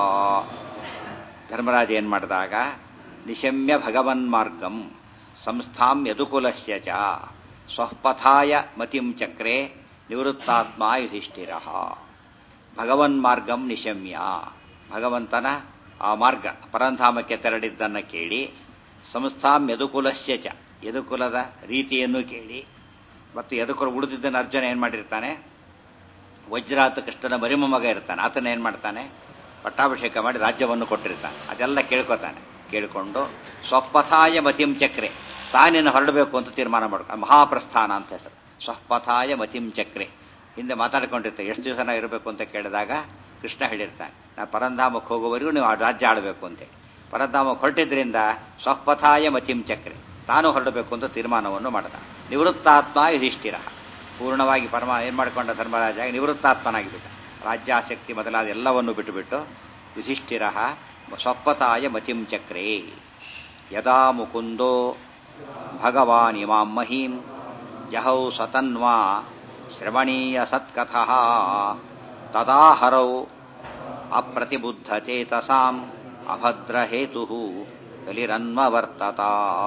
ಧರ್ಮರಾಜ ಏನ್ ಮಾಡಿದಾಗ ನಿಶಮ್ಯ ಭಗವನ್ ಮಾರ್ಗಂ ಸಂಸ್ಥಾಂ ಯದುಕುಲಸ್ಯ ಚ ಸ್ವಪಥಾಯ ಮತಿಂ ಚಕ್ರೆ ನಿವೃತ್ತಾತ್ಮ ಯುಧಿಷ್ಠಿರ ಭಗವನ್ ಮಾರ್ಗಂ ನಿಶಮ್ಯ ಭಗವಂತನ ಆ ಮಾರ್ಗ ಪರಂಧಾಮಕ್ಕೆ ತೆರಳಿದ್ದನ್ನ ಕೇಳಿ ಸಂಸ್ಥಾಂ ಯದುಕುಲಸ್ಯ ಚ ಯದುಕುಲದ ರೀತಿಯನ್ನು ಕೇಳಿ ಮತ್ತು ಯದುಕುಲ ಉಳಿದಿದ್ದನ್ನು ಅರ್ಜುನ ಏನ್ ಮಾಡಿರ್ತಾನೆ ವಜ್ರಾತ ಕೃಷ್ಣನ ಮರಿಮ ಮಗ ಇರ್ತಾನೆ ಆತನ ಏನ್ ಮಾಡ್ತಾನೆ ಪಟ್ಟಾಭಿಷೇಕ ಮಾಡಿ ರಾಜ್ಯವನ್ನು ಕೊಟ್ಟಿರ್ತಾನೆ ಅದೆಲ್ಲ ಕೇಳ್ಕೊತಾನೆ ಕೇಳಿಕೊಂಡು ಸ್ವಪಥಾಯ ಮತಿಂ ಚಕ್ರೆ ತಾನೇನು ಹೊರಡಬೇಕು ಅಂತ ತೀರ್ಮಾನ ಮಾಡ್ಕೊ ಮಹಾಪ್ರಸ್ಥಾನ ಅಂತ ಹೆಸರು ಸ್ವಪಥಾಯ ಮತಿಂ ಚಕ್ರೆ ಹಿಂದೆ ಮಾತಾಡ್ಕೊಂಡಿರ್ತಾರೆ ಎಷ್ಟು ದಿವಸ ನಾವು ಇರಬೇಕು ಅಂತ ಕೇಳಿದಾಗ ಕೃಷ್ಣ ಹೇಳಿರ್ತಾನೆ ನಾ ಪರಂಧಾಮಕ್ಕೆ ಹೋಗುವವರೆಗೂ ನೀವು ಆ ರಾಜ್ಯ ಆಡಬೇಕು ಅಂತೇಳಿ ಪರಂಧಾಮಕ್ಕೆ ಹೊರಟಿದ್ರಿಂದ ಸ್ವಪಥಾಯ ಮತಿಂ ಚಕ್ರೆ ತಾನು ಹೊರಡಬೇಕು ಅಂತ ತೀರ್ಮಾನವನ್ನು ಮಾಡಿದ ನಿವೃತ್ತಾತ್ಮ ಯುಧಿಷ್ಠಿರ ಪೂರ್ಣವಾಗಿ ಪರಮ ಏನ್ ಮಾಡಿಕೊಂಡ ಧರ್ಮರಾಜ ನಿವೃತ್ತಾತ್ಮನಾಗಿಬಿಟ್ಟ ರಾಜ್ಯಾಸಕ್ತಿ ಮೊದಲಾದ ಎಲ್ಲವನ್ನು ಬಿಟ್ಟುಬಿಟ್ಟು ಯುಧಿಷ್ಠಿರ ಸ್ವಪಥಾಯ ಮತಿಂ ಚಕ್ರೇ ಯದಾ ಮುಕುಂದೋ ಭಗವಾನ್ ಇಮಾಂ ಮಹೀಂ ಜಹೌ ಸತನ್ವಾ ಶ್ರವಣೀಯ ಸತ್ಕಥ ತದಾ ಹರೌ ಅಪ್ರತಿಬುದ್ಧಚೇತಸಾಂ ಅಭದ್ರಹೇತು ಕಲಿರನ್ವವರ್ತತ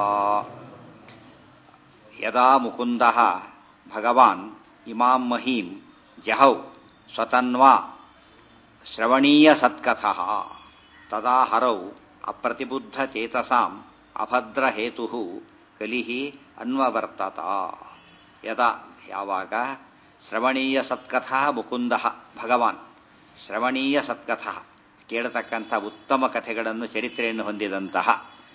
ಯದಾ ಮುಕುಂದ ಭಗವಾನ್ ಇಮಾಂ ಮಹೀಂ ಜಹೌ ಸ್ವತನ್ವಾ ಶ್ರವಣೀಯ ಸತ್ಕಥ ತದಾ ಹರೌ ಅಪ್ರತಿಬುದ್ಧಚೇತಸಾಂ ಅಭದ್ರಹೇತು ಕಲಿ ಅನ್ವವರ್ತತ ಯದಾ ಯಾವಾಗ ಶ್ರವಣೀಯ ಸತ್ಕಥಾ ಮುಕುಂದ ಭಗವಾನ್ ಶ್ರವಣೀಯ ಸತ್ಕಥ ಕೇಳತಕ್ಕಂಥ ಉತ್ತಮ ಕಥೆಗಳನ್ನು ಚರಿತ್ರೆಯನ್ನು ಹೊಂದಿದಂತಹ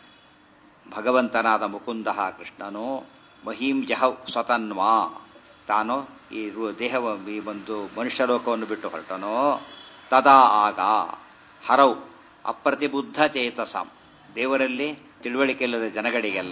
ಭಗವಂತನಾದ ಮುಕುಂದ ಕೃಷ್ಣನು ಮಹೀಂ ಜಹೌ ಸ್ವತನ್ವಾ ತಾನು ಈ ರು- ದೇಹವ ಈ ಒಂದು ಮನುಷ್ಯ ಲೋಕವನ್ನು ಬಿಟ್ಟು ಹೊರಟನೋ ತದಾ ಆಗ ಹರೌ ಅಪ್ರತಿಬುದ್ಧ ಚೇತಸಾಂ ದೇವರಲ್ಲಿ ತಿಳುವಳಿಕೆ ಇಲ್ಲದ ಜನಗಳಿಗೆಲ್ಲ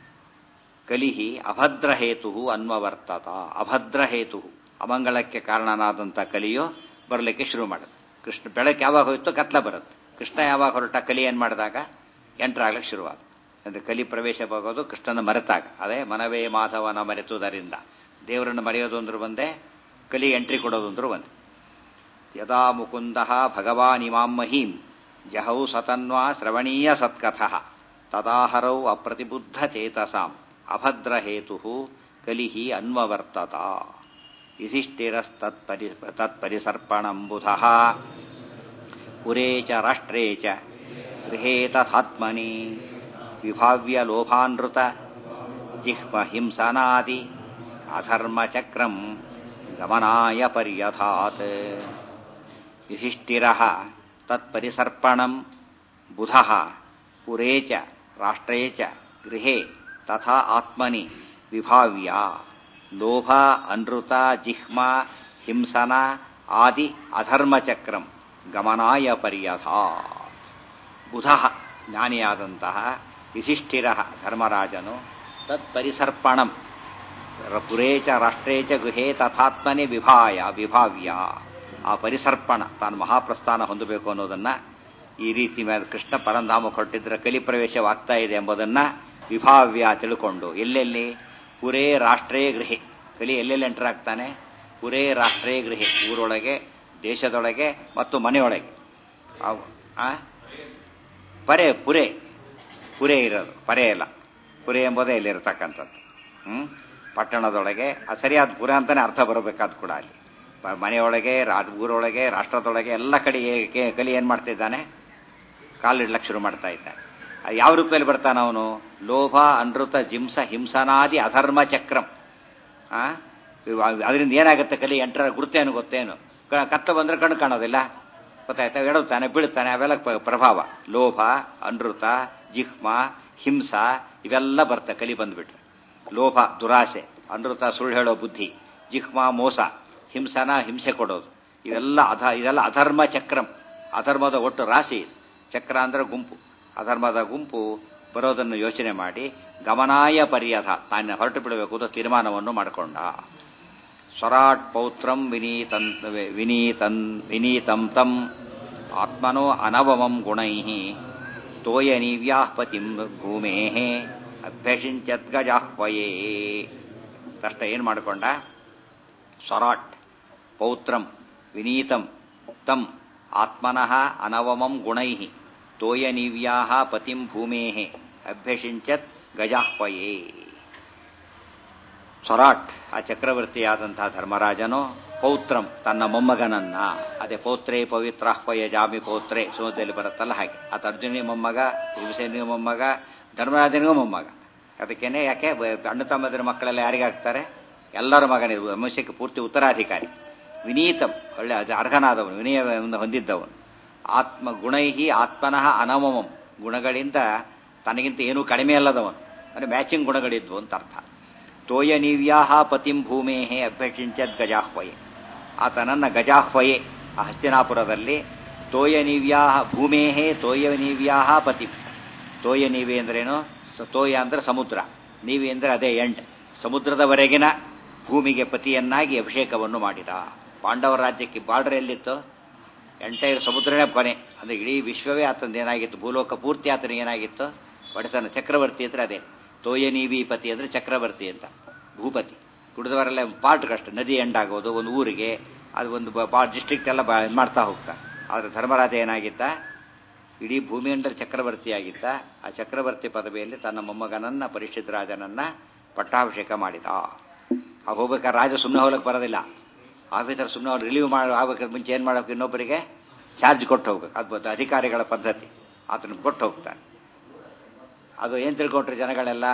ಕಲಿಹಿ ಅಭದ್ರ ಹೇತು ಅನ್ವವರ್ತತ ಅಭದ್ರ ಹೇತು ಅಮಂಗಳಕ್ಕೆ ಕಾರಣನಾದಂಥ ಕಲಿಯು ಬರಲಿಕ್ಕೆ ಶುರು ಮಾಡುತ್ತೆ ಕೃಷ್ಣ ಬೆಳಕು ಯಾವಾಗ ಹೋಯ್ತು ಕತ್ಲ ಬರುತ್ತೆ ಕೃಷ್ಣ ಯಾವಾಗ ಹೊರಟ ಕಲಿ ಏನು ಮಾಡಿದಾಗ ಎಂಟ್ರಾಗ್ಲಿಕ್ಕೆ ಶುರುವಾದ ಅಂದರೆ ಕಲಿ ಪ್ರವೇಶ ಆಗೋದು ಕೃಷ್ಣನ ಮರೆತಾಗ ಅದೇ ಮನವೇ ಮಾಧವನ ಮರೆತುದರಿಂದ ದೇವರನ್ನು ಮರೆಯೋದು ಅಂದ್ರೂ ಒಂದೇ ಕಲಿ ಎಂಟ್ರಿ ಕೊಡೋದು ಅಂದ್ರೂ ಒಂದೇ ಯದಾ ಮುಕುಂದ ಭಗವಾನ್ ಇಮಾಂ ಮಹೀಂ ಜಹೌ ಸತನ್ವಾ ಶ್ರವಣೀಯ ಸತ್ಕಥ ತದಾಹರೌ ಅಪ್ರತಿಬುದ್ಧ ಚೇತಸಾಂ ಅಭದ್ರ ಹೇತು ಕಲಿಹಿ ಅನ್ವವರ್ತತ ಯುಧಿಷ್ಠಿರಸ್ತತ್ಪರಿ ತತ್ಪರಿಸರ್ಪಣಂಬುಧ ಪುರೇ ಚ ರಾಷ್ಟ್ರೇ ಚ ಗೃಹೇ ತಥಾತ್ಮನಿ ವಿಭಾವ್ಯ ಲೋಭಾನೃತ ಜಿಹ್ಮ ಹಿಂಸನಾದಿ ಅಧರ್ಮಚಕ್ರಂ ಗಮನಾಯ ಪರ್ಯಥಾತ್ ಯುಧಿಷ್ಠಿರ ತತ್ಪರಿಸರ್ಪಣಂ ಬುಧ ಪುರೇ ಚ ರಾಷ್ಟ್ರೇ ಚ ಗೃಹೇ ತಥಾ ಆತ್ಮನಿ ವಿಭಾವ್ಯ ಲೋಭ ಅನೃತ ಜಿಹ್ಮ ಹಿಂಸನ ಆದಿ ಅಧರ್ಮಚಕ್ರಂ ಗಮನಾಯ ಪರ್ಯಥಾತ್ ಬುಧ ಜ್ಞಾನಿಯಾದಂತಹ ಯುಧಿಷ್ಠಿರ ಧರ್ಮರಾಜನು ತತ್ಪರಿಸರ್ಪಣಂ ಪುರೇ ಚ ರಾಷ್ಟ್ರೇ ಚ ಗೃಹೇ ತಥಾತ್ಮನೆ ವಿಭಾಯ ವಿಭಾವ್ಯ ಆ ಪರಿಸರ್ಪಣ ತಾನು ಮಹಾಪ್ರಸ್ಥಾನ ಹೊಂದಬೇಕು ಅನ್ನೋದನ್ನ ಈ ರೀತಿ ಮೇಲೆ ಕೃಷ್ಣ ಪರಂಧಾಮ ಹೊರಟಿದ್ರೆ ಕಲಿ ಪ್ರವೇಶವಾಗ್ತಾ ಇದೆ ಎಂಬುದನ್ನ ವಿಭಾವ್ಯ ತಿಳ್ಕೊಂಡು ಎಲ್ಲೆಲ್ಲಿ ಪುರೇ ರಾಷ್ಟ್ರೇ ಗೃಹೆ ಕಲಿ ಎಲ್ಲೆಲ್ಲಿ ಎಂಟರ್ ಆಗ್ತಾನೆ ಪುರೇ ರಾಷ್ಟ್ರೇ ಗೃಹೆ ಊರೊಳಗೆ ದೇಶದೊಳಗೆ ಮತ್ತು ಮನೆಯೊಳಗೆ ಅವ್- ಆ? ಪರೆ ಪುರೆ ಪುರೆ ಇರೋದು ಪರೆ ಇಲ್ಲ ಪುರೆ ಎಂಬುದೇ ಇಲ್ಲಿರತಕ್ಕಂಥದ್ದು ಹ್ಮ್ ಪಟ್ಟಣದೊಳಗೆ ಅದು ಸರಿಯಾದ ಪುರ ಅಂತಾನೆ ಅರ್ಥ ಬರಬೇಕಾದ್ ಕೂಡ ಅಲ್ಲಿ ಪ- ಮನೆಯೊಳಗೆ ರಾ ಊರೊಳಗೆ ರಾಷ್ಟ್ರದೊಳಗೆ ಎಲ್ಲ ಕಡೆ ಏ- ಕೆ- ಕಲಿ ಏನ್ ಮಾಡ್ತಿದ್ದಾನೆ ಕಾಲಿಡ್ಲಕ್ಕೆ ಶುರು ಮಾಡ್ತಾ ಇದ್ದಾನೆ ಅದು ಯಾವ ರೂಪದಲ್ಲಿ ಬರ್ತಾನ ಅವನು ಲೋಭ ಅನೃತ ಜಿಂಸ ಹಿಂಸನಾದಿ ಅಧರ್ಮ ಚಕ್ರಂ ಆ ಅದರಿಂದ ಏನಾಗುತ್ತೆ ಕಲಿ ಎಂಟರ ಗುರುತೇನು ಗೊತ್ತೇನು ಕ- ಕತ್ತ ಬಂದ್ರೆ ಕಣ್ಣು ಕಾಣೋದಿಲ್ಲ ಗೊತ್ತಾಯ್ತಾ ಎಡುತ್ತಾನೆ ಬೀಳುತ್ತಾನೆ ಅವೆಲ್ಲ ಪ- ಪ್ರಭಾವ ಲೋಭ ಅನೃತ ಜಿಹ್ಮ ಹಿಂಸ ಇವೆಲ್ಲ ಬರ್ತವೆ ಕಲಿ ಬಂದ್ಬಿಟ್ರೆ ಲೋಭ ದುರಾಸೆ ಅನೃತ ಸುಳ್ಳು ಹೇಳೋ ಬುದ್ಧಿ ಜಿಹ್ಮ ಮೋಸ ಹಿಂಸನ ಹಿಂಸೆ ಕೊಡೋದು ಇವೆಲ್ಲ ಅಧ ಇದೆಲ್ಲ ಅಧರ್ಮ ಚಕ್ರಂ ಅಧರ್ಮದ ಒಟ್ಟು ರಾಶಿ ಇದು. ಚಕ್ರ ಅಂದ್ರೆ ಗುಂಪು ಅಧರ್ಮದ ಗುಂಪು ಬರೋದನ್ನು ಯೋಚನೆ ಮಾಡಿ ಗಮನಾಯ ಪರ್ಯಥ ತಾನು ಹೊರಟು ಬಿಡಬೇಕು ಅಂತ ತೀರ್ಮಾನವನ್ನು ಮಾಡಿಕೊಂಡ ಸ್ವರಾಟ್ ಪೌತ್ರಂ ವಿನೀತನ್ ವಿನೀತನ್ ವಿನೀತಂ ತಂ ಆತ್ಮನೋ ಅನವಮಂ ಗುಣೈ ತೋಯನೀವ್ಯಾಃ ಪತಿಂ ಭೂಮೇ ಅಭ್ಯಸಿಂಚದ್ಗಜಾಹ್ವಯೇ ತಷ್ಟ ಏನು ಮಾಡಿಕೊಂಡ ಸ್ವರಾಟ್ ಪೌತ್ರಂ ವಿನೀತಂ ತಂ ಆತ್ಮನಃ ಅನವಮಂ ಗುಣೈ ತೋಯನೀವ್ಯಾ ಪತಿಂ ಭೂಮೇ ಅಭ್ಯಸಿಂಚತ್ ಗಜಾಹ್ವಯೇ ಸ್ವರಾಟ್ ಆ ಚಕ್ರವರ್ತಿಯಾದಂತಹ ಧರ್ಮರಾಜನು ಪೌತ್ರಂ ತನ್ನ ಮೊಮ್ಮಗನನ್ನ ಅದೇ ಪೌತ್ರೇ ಪವಿತ್ರಾಹ್ವಯ ಜಾಮಿ ಪೌತ್ರೆ ಸುಮದಲ್ಲಿ ಬರುತ್ತಲ್ಲ ಹಾಗೆ ಆತ ಅರ್ಜುನಿಗೆ ಮೊಮ್ಮಗ ಭೀಮಸೇನಿಗೆ ಮೊಮ್ಮಗ ಧರ್ಮರಾಜನಿಗೂ ಮೊಮ್ಮಗ ಅದಕ್ಕೇನೆ ಯಾಕೆ ಬ- ಅಣ್ಣ ತಮ್ಮದಿರ ಮಕ್ಕಳೆಲ್ಲ ಯಾರಿಗಾಗ್ತಾರೆ ಎಲ್ಲರ ಮಗನೇ ವಂಶಕ್ಕೆ ಪೂರ್ತಿ ಉತ್ತರಾಧಿಕಾರಿ ವಿನೀತಂ ಒಳ್ಳೆ ಅದು ಅರ್ಹನಾದವನು ವಿನಯವನ್ನು ಹೊಂದಿದ್ದವನು ಆತ್ಮ ಗುಣೈಹಿ ಆತ್ಮನಃ ಅನವಮಂ ಗುಣಗಳಿಂದ ತನಗಿಂತ ಏನೂ ಕಡಿಮೆ ಅಲ್ಲದವನು ಅಂದರೆ ಮ್ಯಾಚಿಂಗ್ ಗುಣಗಳಿದ್ವು ಅಂತ ಅರ್ಥ ತೋಯನೀವ್ಯಾಹ ಪತಿಂ ಭೂಮೇ ಅಭ್ಯಕ್ಷಿಂಚದ್ ಗಜಾಹ್ವಯೆ ಆತನನ್ನ ಗಜಾಹ್ವಯೆ ಆ ಹಸ್ತಿನಾಪುರದಲ್ಲಿ ತೋಯನೀವ್ಯಾಹ ಭೂಮೇ ತೋಯನೀವ್ಯಾಹ ಪತಿಂ ತೋಯನೀವಿ ಅಂದ್ರೇನು ಸ- ತೋಯ ಅಂದ್ರೆ ಸಮುದ್ರ ನೀವಿ ಅಂದ್ರೆ ಅದೇ ಎಂಡ್ ಸಮುದ್ರದವರೆಗಿನ ಭೂಮಿಗೆ ಪತಿಯನ್ನಾಗಿ ಅಭಿಷೇಕವನ್ನು ಮಾಡಿದ ಪಾಂಡವ ರಾಜ್ಯಕ್ಕೆ ಬಾರ್ಡರ್ ಎಲ್ಲಿತ್ತು ಎಂಟೈರ್ ಸಮುದ್ರನೇ ಕೊನೆ ಅಂದ್ರೆ ಇಡೀ ವಿಶ್ವವೇ ಆತಂದು ಏನಾಗಿತ್ತು ಭೂಲೋಕ ಪೂರ್ತಿ ಆತನ ಏನಾಗಿತ್ತು ಒಡೆತನ ಚಕ್ರವರ್ತಿ ಅಂದ್ರೆ ಅದೇ ತೋಯನೀವಿ ಪತಿ ಅಂದ್ರೆ ಚಕ್ರವರ್ತಿ ಅಂತ ಭೂಪತಿ ಕುಡಿದವರೆಲ್ಲ ಪಾರ್ಟ್ಗಷ್ಟು ನದಿ ಎಂಡಾಗೋದು ಒಂದು ಊರಿಗೆ ಅದು ಒಂದು ಡಿಸ್ಟ್ರಿಕ್ಟ್ ಎಲ್ಲ ಬ- ಇದ್ ಮಾಡ್ತಾ ಹೋಗ್ತಾರೆ ಆದ್ರೆ ಧರ್ಮರಾಜ ಏನಾಗಿದ್ದ ಇಡೀ ಭೂಮಿಯಂಡರ ಚಕ್ರವರ್ತಿಯಾಗಿದ್ದ ಆ ಚಕ್ರವರ್ತಿ ಪದವಿಯಲ್ಲಿ ತನ್ನ ಮೊಮ್ಮಗನನ್ನ ಪರಿಷತ್ ರಾಜನನ್ನ ಪಟ್ಟಾಭಿಷೇಕ ಮಾಡಿದ ಆ ಹೋಗ್ಬೇಕಾದ್ರೆ ರಾಜ ಸುಮ್ಮನೆ ಹೋಗ್ಲಿಕ್ಕೆ ಬರೋದಿಲ್ಲ ಆಫೀಸರ್ ಸುಮ್ಮನೆ ಅವ್ರು ರಿಲೀವ್ ಮಾಡಿ ಆಗ್ಬೇಕಾದ್ರೆ ಮುಂಚೆ ಏನು ಮಾಡಬೇಕು ಇನ್ನೊಬ್ಬರಿಗೆ ಚಾರ್ಜ್ ಕೊಟ್ಟು ಹೋಗ್ಬೇಕು ಅದು ಅಧಿಕಾರಿಗಳ ಪದ್ಧತಿ ಆತನ ಕೊಟ್ಟು ಹೋಗ್ತಾನೆ ಅದು ಏನು ತಿಳ್ಕೊಂಡ್ರೆ ಜನಗಳೆಲ್ಲ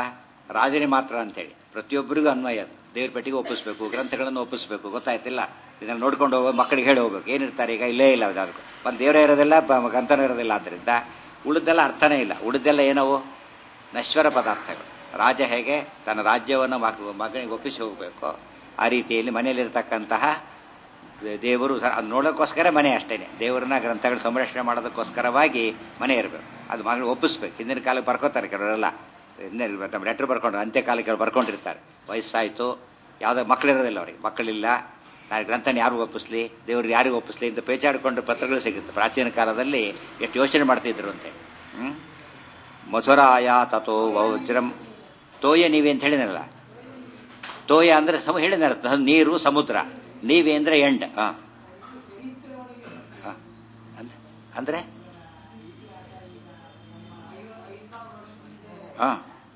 ರಾಜನೇ ಮಾತ್ರ ಅಂತೇಳಿ ಪ್ರತಿಯೊಬ್ಬರಿಗೂ ಅನ್ವಯ ಅದು ದೇವ್ರ ಪೆಟ್ಟಿಗೆ ಒಪ್ಪಿಸ್ಬೇಕು ಗ್ರಂಥಗಳನ್ನು ಒಪ್ಪಿಸ್ಬೇಕು ಗೊತ್ತಾಯ್ತಿಲ್ಲ ಇದನ್ನ ನೋಡ್ಕೊಂಡು ಹೋಗೋ ಮಕ್ಕಳಿಗೆ ಹೇಳಿ ಹೋಗ್ಬೇಕು ಏನಿರ್ತಾರೆ ಈಗ ಇಲ್ಲೇ ಇಲ್ಲ ಅದಕ್ಕೂ ಒಂದು ದೇವರೇ ಇರೋದಿಲ್ಲ ಬ- ಗ್ರಂಥನೂ ಇರೋದಿಲ್ಲ ಆದ್ದರಿಂದ ಉಳಿದೆಲ್ಲ ಅರ್ಥನೇ ಇಲ್ಲ ಉಳಿದೆಲ್ಲ ಏನವು ನಶ್ವರ ಪದಾರ್ಥಗಳು ರಾಜ ಹೇಗೆ ತನ್ನ ರಾಜ್ಯವನ್ನು ಮಗ- ಮಗನಿಗೆ ಒಪ್ಪಿಸಿ ಹೋಗಬೇಕು ಆ ರೀತಿಯಲ್ಲಿ ಮನೆಯಲ್ಲಿರ್ತಕ್ಕಂತಹ ದೇವರು ಸ- ಅದು ನೋಡೋಕ್ಕೋಸ್ಕರ ಮನೆ ಅಷ್ಟೇನೆ ದೇವರನ್ನ ಗ್ರಂಥಗಳು ಸಂರಕ್ಷಣೆ ಮಾಡೋದಕ್ಕೋಸ್ಕರವಾಗಿ ಮನೆ ಇರಬೇಕು ಅದು ಮಗಳು ಒಪ್ಪಿಸ್ಬೇಕು ಹಿಂದಿನ ಕಾಲಕ್ಕೆ ಬರ್ಕೋತಾರೆ ಕೆಲವರೆಲ್ಲ ಹಿಂದಿನ ನಮ್ಮ ಲೆಟ್ರ್ ಬರ್ಕೊಂಡು ಅಂತ್ಯಕಾಲಕ್ಕೆ ಕೆಲವು ಬರ್ಕೊಂಡಿರ್ತಾರೆ ವಯಸ್ಸಾಯಿತು ಯಾವುದೋ ಮಕ್ಕಳಿರೋದಿಲ್ಲ ಅವ್ರಿಗೆ ಮಕ್ಕಳಿಲ್ಲ ನಾನು ಗ್ರಂಥನ ಯಾರು ಒಪ್ಪಿಸ್ಲಿ ದೇವ್ರು ಯಾರಿಗೆ ಒಪ್ಪಿಸ್ಲಿ ಅಂತ ಪೇಚಾಡಿಕೊಂಡು ಪತ್ರಗಳು ಸಿಗುತ್ತೆ ಪ್ರಾಚೀನ ಕಾಲದಲ್ಲಿ ಎಷ್ಟು ಯೋಚನೆ ಮಾಡ್ತಿದ್ರು ಅಂತೆ ಹ್ಮ್ ಮಧುರಾಯ ತಥೋ ವಜ್ರಂ ತೋಯ ನೀವೆ ಅಂತ ಹೇಳಿದ್ರಲ್ಲ ತೋಯ ಅಂದ್ರೆ ಸಮ ಹೇಳಿದಾರೆ ನೀರು ಸಮುದ್ರ ನೀವೆ ಅಂದ್ರೆ ಎಂಡ್ ಹ ಹ. ಅಂದ್- ಅಂದ್ರೆ ಹ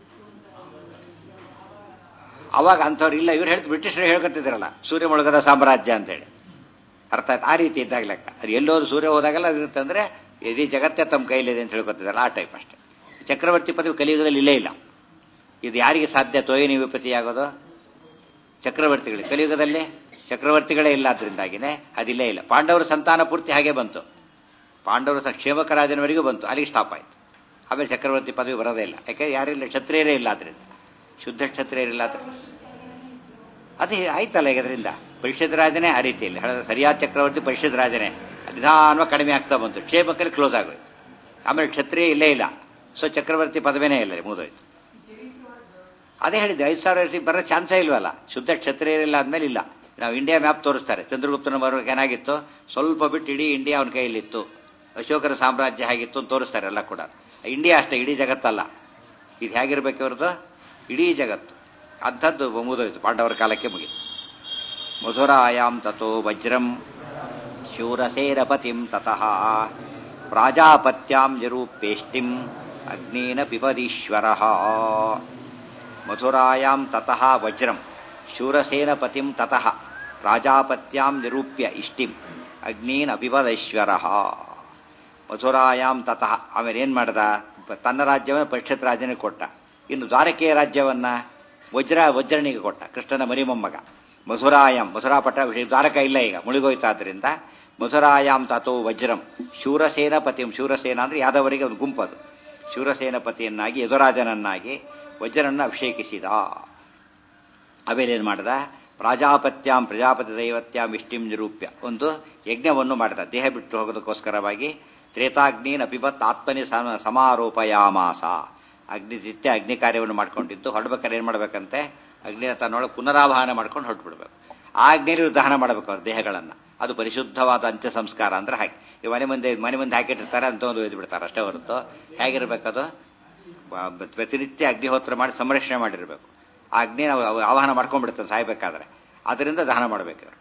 ಅವಾಗ ಅಂಥವ್ರು ಇಲ್ಲ ಇವ್ರು ಹೇಳ್ತು ಬ್ರಿಟಿಷರು ಹೇಳ್ಕೊತಿದ್ರಲ್ಲ ಸೂರ್ಯ ಮುಳುಗದ ಸಾಮ್ರಾಜ್ಯ ಅಂತೇಳಿ ಅರ್ಥ ಆಯ್ತು ಆ ರೀತಿ ಇದ್ದಾಗ ಲೆಕ್ಕ ಅದು ಎಲ್ಲೋದು ಸೂರ್ಯ ಹೋದಾಗೆಲ್ಲ ಇರುತ್ತೆ ಅಂದ್ರೆ ಇಡೀ ಜಗತ್ತೇ ತಮ್ಮ ಕೈಲಿದೆ ಅಂತ ಹೇಳ್ಕೊತಿದ್ರಲ್ಲ ಆ ಟೈಪ್ ಅಷ್ಟೇ ಚಕ್ರವರ್ತಿ ಪದವಿ ಕಲಿಯುಗದಲ್ಲಿ ಇಲ್ಲೇ ಇಲ್ಲ ಇದು ಯಾರಿಗೆ ಸಾಧ್ಯ ತೋಯನಿ ವಿಪತ್ತಿಯಾಗೋದು ಚಕ್ರವರ್ತಿಗಳಿಗೆ ಕಲಿಯುಗದಲ್ಲಿ ಚಕ್ರವರ್ತಿಗಳೇ ಇಲ್ಲ ಅದರಿಂದಾಗಿನೇ ಅದಿಲ್ಲೇ ಇಲ್ಲ ಪಾಂಡವರ ಸಂತಾನ ಪೂರ್ತಿ ಹಾಗೆ ಬಂತು ಪಾಂಡವರು ಸಹ ಕ್ಷೇಮಕರಾಜನವರೆಗೂ ಬಂತು ಅಲ್ಲಿಗೆ ಸ್ಟಾಪ್ ಆಯ್ತು ಆಮೇಲೆ ಚಕ್ರವರ್ತಿ ಪದವಿ ಬರೋದೇ ಇಲ್ಲ ಯಾಕೆ ಯಾರಿಲ್ಲ ಕ್ಷತ್ರಿಯರೇ ಇಲ್ಲ ಅದರಿಂದ ಶುದ್ಧ ಕ್ಷತ್ರಿಯರಿಲ್ಲ ಆದ್ರೆ ಅದೇ ಆಯ್ತಲ್ಲ ಈಗ ಅದರಿಂದ ಪರಿಷತ್ ರಾಜನೇ ಆ ರೀತಿಯಲ್ಲಿ ಹೇಳಿದ್ರೆ ಸರಿಯಾದ ಚಕ್ರವರ್ತಿ ಪರಿಷತ್ ರಾಜನೇ ನಿಧಾನವಾಗಿ ಕಡಿಮೆ ಆಗ್ತಾ ಬಂತು ಕ್ಷೇಮಕಲ್ಲಿ ಕ್ಲೋಸ್ ಆಗೋಯ್ತು ಆಮೇಲೆ ಕ್ಷತ್ರಿಯ ಇಲ್ಲೇ ಇಲ್ಲ ಸೊ ಚಕ್ರವರ್ತಿ ಪದವಿನೇ ಇಲ್ಲ ಮುಗಿದೋಯ್ತು ಅದೇ ಹೇಳಿದ್ದೆ ಐದು ಸಾವಿರ ವರ್ಷಕ್ಕೆ ಬರೋ ಚಾನ್ಸೇ ಇಲ್ವಲ್ಲ ಶುದ್ಧ ಕ್ಷತ್ರಿಯರಿಲ್ಲ ಅಂದಮೇಲೆ ಇಲ್ಲ ನಾವು ಇಂಡಿಯಾ ಮ್ಯಾಪ್ ತೋರಿಸ್ತಾರೆ ಚಂದ್ರಗುಪ್ತನ ಬರೋಕೆ ಏನಾಗಿತ್ತು ಸ್ವಲ್ಪ ಬಿಟ್ಟು ಇಡೀ ಇಂಡಿಯಾ ಅವನ ಕೈಯಲ್ಲಿತ್ತು ಅಶೋಕರ ಸಾಮ್ರಾಜ್ಯ ಹೇಗಿತ್ತು ಅಂತ ತೋರಿಸ್ತಾರೆ ಎಲ್ಲ ಕೂಡ ಇಂಡಿಯಾ ಅಷ್ಟೇ ಇಡೀ ಜಗತ್ತಲ್ಲ ಇದು ಹೇಗಿರ್ಬೇಕು ಇವ್ರದ್ದು ಇಡೀ ಜಗತ್ತು ಅಂಥದ್ದು ಮುಗಿದೋಯ್ತು ಪಾಂಡವರ ಕಾಲಕ್ಕೆ ಮುಗಿತು ಮಧುರಾಯಾಂ ತಥೋ ವಜ್ರಂ ಶೂರಸೇರಪತಿಂ ತತಃ ಪ್ರಾಜಾಪತ್ಯಾಂ ನಿರೂಪೇಷ್ಟಿಂ ಅಗ್ನೇನ ಪಿಬದೀಶ್ವರ ಮಧುರಾಯಾಂ ತತಃ ವಜ್ರಂ ಶೂರಸೇನಪತಿಂ ತತಃ ಪ್ರಾಜಾಪತ್ಯಾಂ ನಿರೂಪ್ಯ ಇಷ್ಟಿಂ ಅಗ್ನೇನ ಅಪಿಬದೈಶ್ವರ ಮಧುರಾಯಾಂ ತತಃ ಆಮೇಲೆ ಏನ್ ಮಾಡ್ದ ತನ್ನ ರಾಜ್ಯವನ್ನು ಪರಿಷತ್ ರಾಜನಿಗೆ ಕೊಟ್ಟ ಇನ್ನು ದ್ವಾರಕೆಯ ರಾಜ್ಯವನ್ನ ವಜ್ರ ವಜ್ರನಿಗೆ ಕೊಟ್ಟ ಕೃಷ್ಣನ ಮರಿಮೊಮ್ಮಗ ಮಧುರಾಯಾಮ್ ಮಧುರಾಪಟ್ಟ ದ್ವಾರಕ ಇಲ್ಲ ಈಗ ಮುಳುಗೋಯ್ತಾದ್ರಿಂದ ಮಧುರಾಯಾಮ್ ತಥೋ ವಜ್ರಂ ಶೂರಸೇನಪತಿಂ ಶೂರಸೇನ ಅಂದ್ರೆ ಯಾದವರಿಗೆ ಒಂದು ಗುಂಪದು ಶೂರಸೇನಪತಿಯನ್ನಾಗಿ ಯದುರಾಜನನ್ನಾಗಿ ವಜ್ರನನ್ನು ಅಭಿಷೇಕಿಸಿದ ಆಮೇಲೆ ಏನ್ ಮಾಡ್ದ ಪ್ರಾಜಾಪತ್ಯಾಂ ಪ್ರಜಾಪತಿ ದೈವತ್ಯಾಂ ಇಷ್ಟಿಂ ನಿರೂಪ್ಯ ಒಂದು ಯಜ್ಞವನ್ನು ಮಾಡಿದ ದೇಹ ಬಿಟ್ಟು ಹೋಗೋದಕ್ಕೋಸ್ಕರವಾಗಿ ತ್ರೇತಾಗ್ನಿನ ಅಪಿಬತ್ ಆತ್ಮನಿ ಸಮ- ಸಮಾರೋಪಯಾಮಾಸ ಅಗ್ನಿ ನಿತ್ಯ ಅಗ್ನಿ ಕಾರ್ಯವನ್ನು ಮಾಡ್ಕೊಂಡಿದ್ದು ಹೊರಡ್ಬೇಕಾದ್ರೆ ಏನ್ ಮಾಡ್ಬೇಕಂತೆ ಅಗ್ನಿನ ತನ್ನೊಳಗೆ ಪುನರಾವಾಹನ ಮಾಡ್ಕೊಂಡು ಹೊರಟ್ಬಿಡ್ಬೇಕು ಆ ಅಗ್ನಿಯಲ್ಲಿ ದಹನ ಮಾಡ್ಬೇಕು ಅವ್ರ ದೇಹಗಳನ್ನ ಅದು ಪರಿಶುದ್ಧವಾದ ಅಂತ್ಯ ಸಂಸ್ಕಾರ ಅಂದ್ರೆ ಹಾಗೆ ಈ ಮನೆ ಮುಂದೆ ಮನೆ ಮುಂದೆ ಹಾಕಿಟ್ಟಿರ್ತಾರೆ ಅಂತ ಒಂದು ಒಯ್ದು ಬಿಡ್ತಾರೆ ಅಷ್ಟೇ ಹೊರತು ಹೇಗಿರ್ಬೇಕದು ಬ- ಬ- ಪ್ರತಿನಿತ್ಯ ಅಗ್ನಿಹೋತ್ರ ಮಾಡಿ ಸಂರಕ್ಷಣೆ ಮಾಡಿರ್ಬೇಕು ಆ ಅಗ್ನಿ ನಾವು ಅವ- ಆವಾಹನ ಮಾಡ್ಕೊಂಡ್ಬಿಡ್ತಾರೆ ಸಾಯ್ಬೇಕಾದ್ರೆ ಅದರಿಂದ ದಹನ ಮಾಡ್ಬೇಕು ಇವ್ರು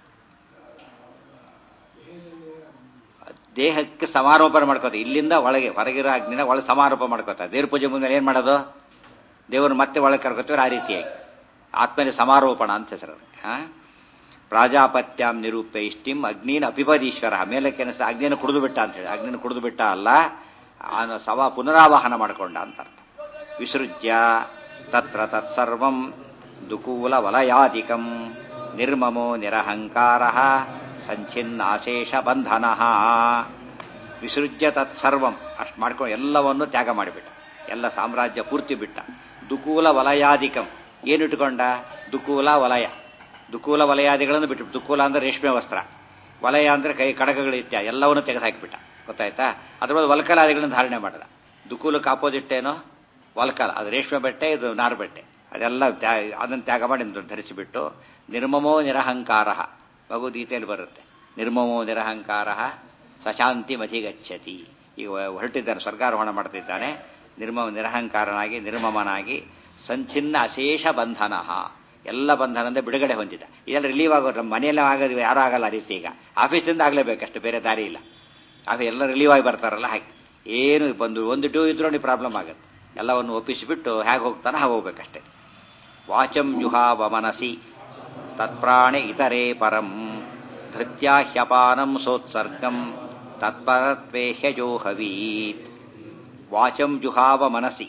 ದೇಹಕ್ಕೆ ಸಮಾರೋಪಣ ಮಾಡ್ಕೋತಾರೆ ಇಲ್ಲಿಂದ ಒಳಗೆ ಹೊರಗಿರೋ ಅಗ್ನಿನ ಒಳಗೆ ಸಮಾರೋಪ ಮಾಡ್ಕೋತಾರೆ ದೇವ್ರ ಪೂಜೆ ಮುಂದೆ ಏನ್ ಮಾಡೋದು ದೇವ್ರನ್ನ ಮತ್ತೆ ಒಳಗೆ ಕರ್ಕೋತೀವಿ ಆ ರೀತಿಯಾಗಿ ಆತ್ಮನೇ ಸಮಾರೋಪಣ ಅಂತ ಹೆಸರು ಅದಕ್ಕೆ, ಹಾ ಪ್ರಾಜಾಪತ್ಯಾಂ ನಿರೂಪೆ ಇಷ್ಟಿಂ ಅಗ್ನಿನ ಅಪಿಪದೀಶ್ವರ ಮೇಲಕ್ಕೆ ಅನಿಸ್ತ ಅಗ್ನಿನ ಕುಡಿದು ಬಿಟ್ಟ ಅಂತ ಹೇಳಿ ಅಗ್ನಿನ ಕುಡಿದು ಬಿಟ್ಟ ಅಲ್ಲ ಅವನು ಸವ ಪುನರಾವಾಹನ ಮಾಡಿಕೊಂಡ ಅಂತ ಅರ್ಥ ವಿಸೃಜ್ಯ ತತ್ರ ತತ್ಸರ್ವಂ ದುಕೂಲ ವಲಯಾಧಿಕಂ ನಿರ್ಮಮೋ ನಿರಹಂಕಾರ ಸಂಚಿನ್ನಾಶೇಷ ಬಂಧನ ವಿಸೃಜ್ಯ ತತ್ಸರ್ವಂ ಅಷ್ಟು ಮಾಡ್ಕೊಂಡು ಎಲ್ಲವನ್ನು ತ್ಯಾಗ ಮಾಡಿಬಿಟ್ಟ ಎಲ್ಲ ಸಾಮ್ರಾಜ್ಯ ಪೂರ್ತಿ ಬಿಟ್ಟ ದುಕೂಲ ವಲಯಾಧಿಕಂ ಏನಿಟ್ಟುಕೊಂಡ ದುಕೂಲ ವಲಯ ದುಕೂಲ ವಲಯಾದಿಗಳನ್ನು ಬಿಟ್ಟು ದುಕೂಲ ಅಂದ್ರೆ ರೇಷ್ಮೆ ವಸ್ತ್ರ ವಲಯ ಅಂದ್ರೆ ಕೈ ಕಡಗಗಳು ಇತ್ಯಾದಿ ಎಲ್ಲವನ್ನು ತೆಗೆದುಹಾಕಿಬಿಟ್ಟ ಗೊತ್ತಾಯ್ತಾ ಅದ್ರೊಳಗೆ ವಲ್ಕಲಾದಿಗಳನ್ನು ಧಾರಣೆ ಮಾಡಿದ ದುಕೂಲಕ್ಕೆ ಆಪೋಸಿಟ್ ಏನೋ ವಲ್ಕಲ ಅದು ರೇಷ್ಮೆ ಬಟ್ಟೆ ಇದು ನಾರು ಬಟ್ಟೆ ಅದೆಲ್ಲ ತ್ಯಾ- ಅದನ್ನು ತ್ಯಾಗ ಮಾಡಿ ಧರಿಸಿಬಿಟ್ಟು ನಿರ್ಮಮೋ ನಿರಹಂಕಾರ ಭಗವದ್ಗೀತೆಯಲ್ಲಿ ಬರುತ್ತೆ ನಿರ್ಮಮೋ ನಿರಹಂಕಾರ ಸಶಾಂತಿ ಮಧಿಗಚ್ಚತಿ ಈಗ ಹೊರಟಿದ್ದಾನೆ ಸ್ವರ್ಗಾರೋಹಣ ಮಾಡ್ತಿದ್ದಾನೆ ನಿರ್ಮ ನಿರಹಂಕಾರನಾಗಿ ನಿರ್ಮಮನಾಗಿ ಸಂಚಿನ್ನ ಅಶೇಷ ಬಂಧನ ಎಲ್ಲ ಬಂಧನದಿಂದ ಬಿಡುಗಡೆ ಹೊಂದಿದ ಇದೆಲ್ಲ ರಿಲೀವ್ ಆಗೋದು ನಮ್ಮ ಮನೆಯಲ್ಲೇ ಆಗೋದು ಯಾರೂ ಆಗಲ್ಲ ಆ ರೀತಿ ಈಗ ಆಫೀಸಿಂದ ಆಗಲೇಬೇಕಷ್ಟು ಬೇರೆ ದಾರಿ ಇಲ್ಲ ಆಗ ಎಲ್ಲ ರಿಲೀವ್ ಆಗಿ ಬರ್ತಾರಲ್ಲ ಹಾಗೆ ಏನು ಬಂದು ಒಂದು ಟೂ ಇದ್ರೂ ನೀವು ಪ್ರಾಬ್ಲಮ್ ಆಗುತ್ತೆ ಎಲ್ಲವನ್ನು ಒಪ್ಪಿಸಿಬಿಟ್ಟು ಹೇಗೆ ಹೋಗ್ತಾನೆ ಹಾಗೆ ಹೋಗ್ಬೇಕಷ್ಟೇ ವಾಚಂ ಜುಹಾವ ಮನಸಿ ತತ್ಪ್ರಾಣೆ ಇತರೇ ಪರಂ ಧೃತ್ಯಾ ಹ್ಯಪಾನಂ ಸೋತ್ಸರ್ಗಂ ತತ್ಪರತ್ವೇ ಹ್ಯಜೋ ಹವೀತ್ ವಾಚಂ ಜುಹಾವ ಮನಸಿ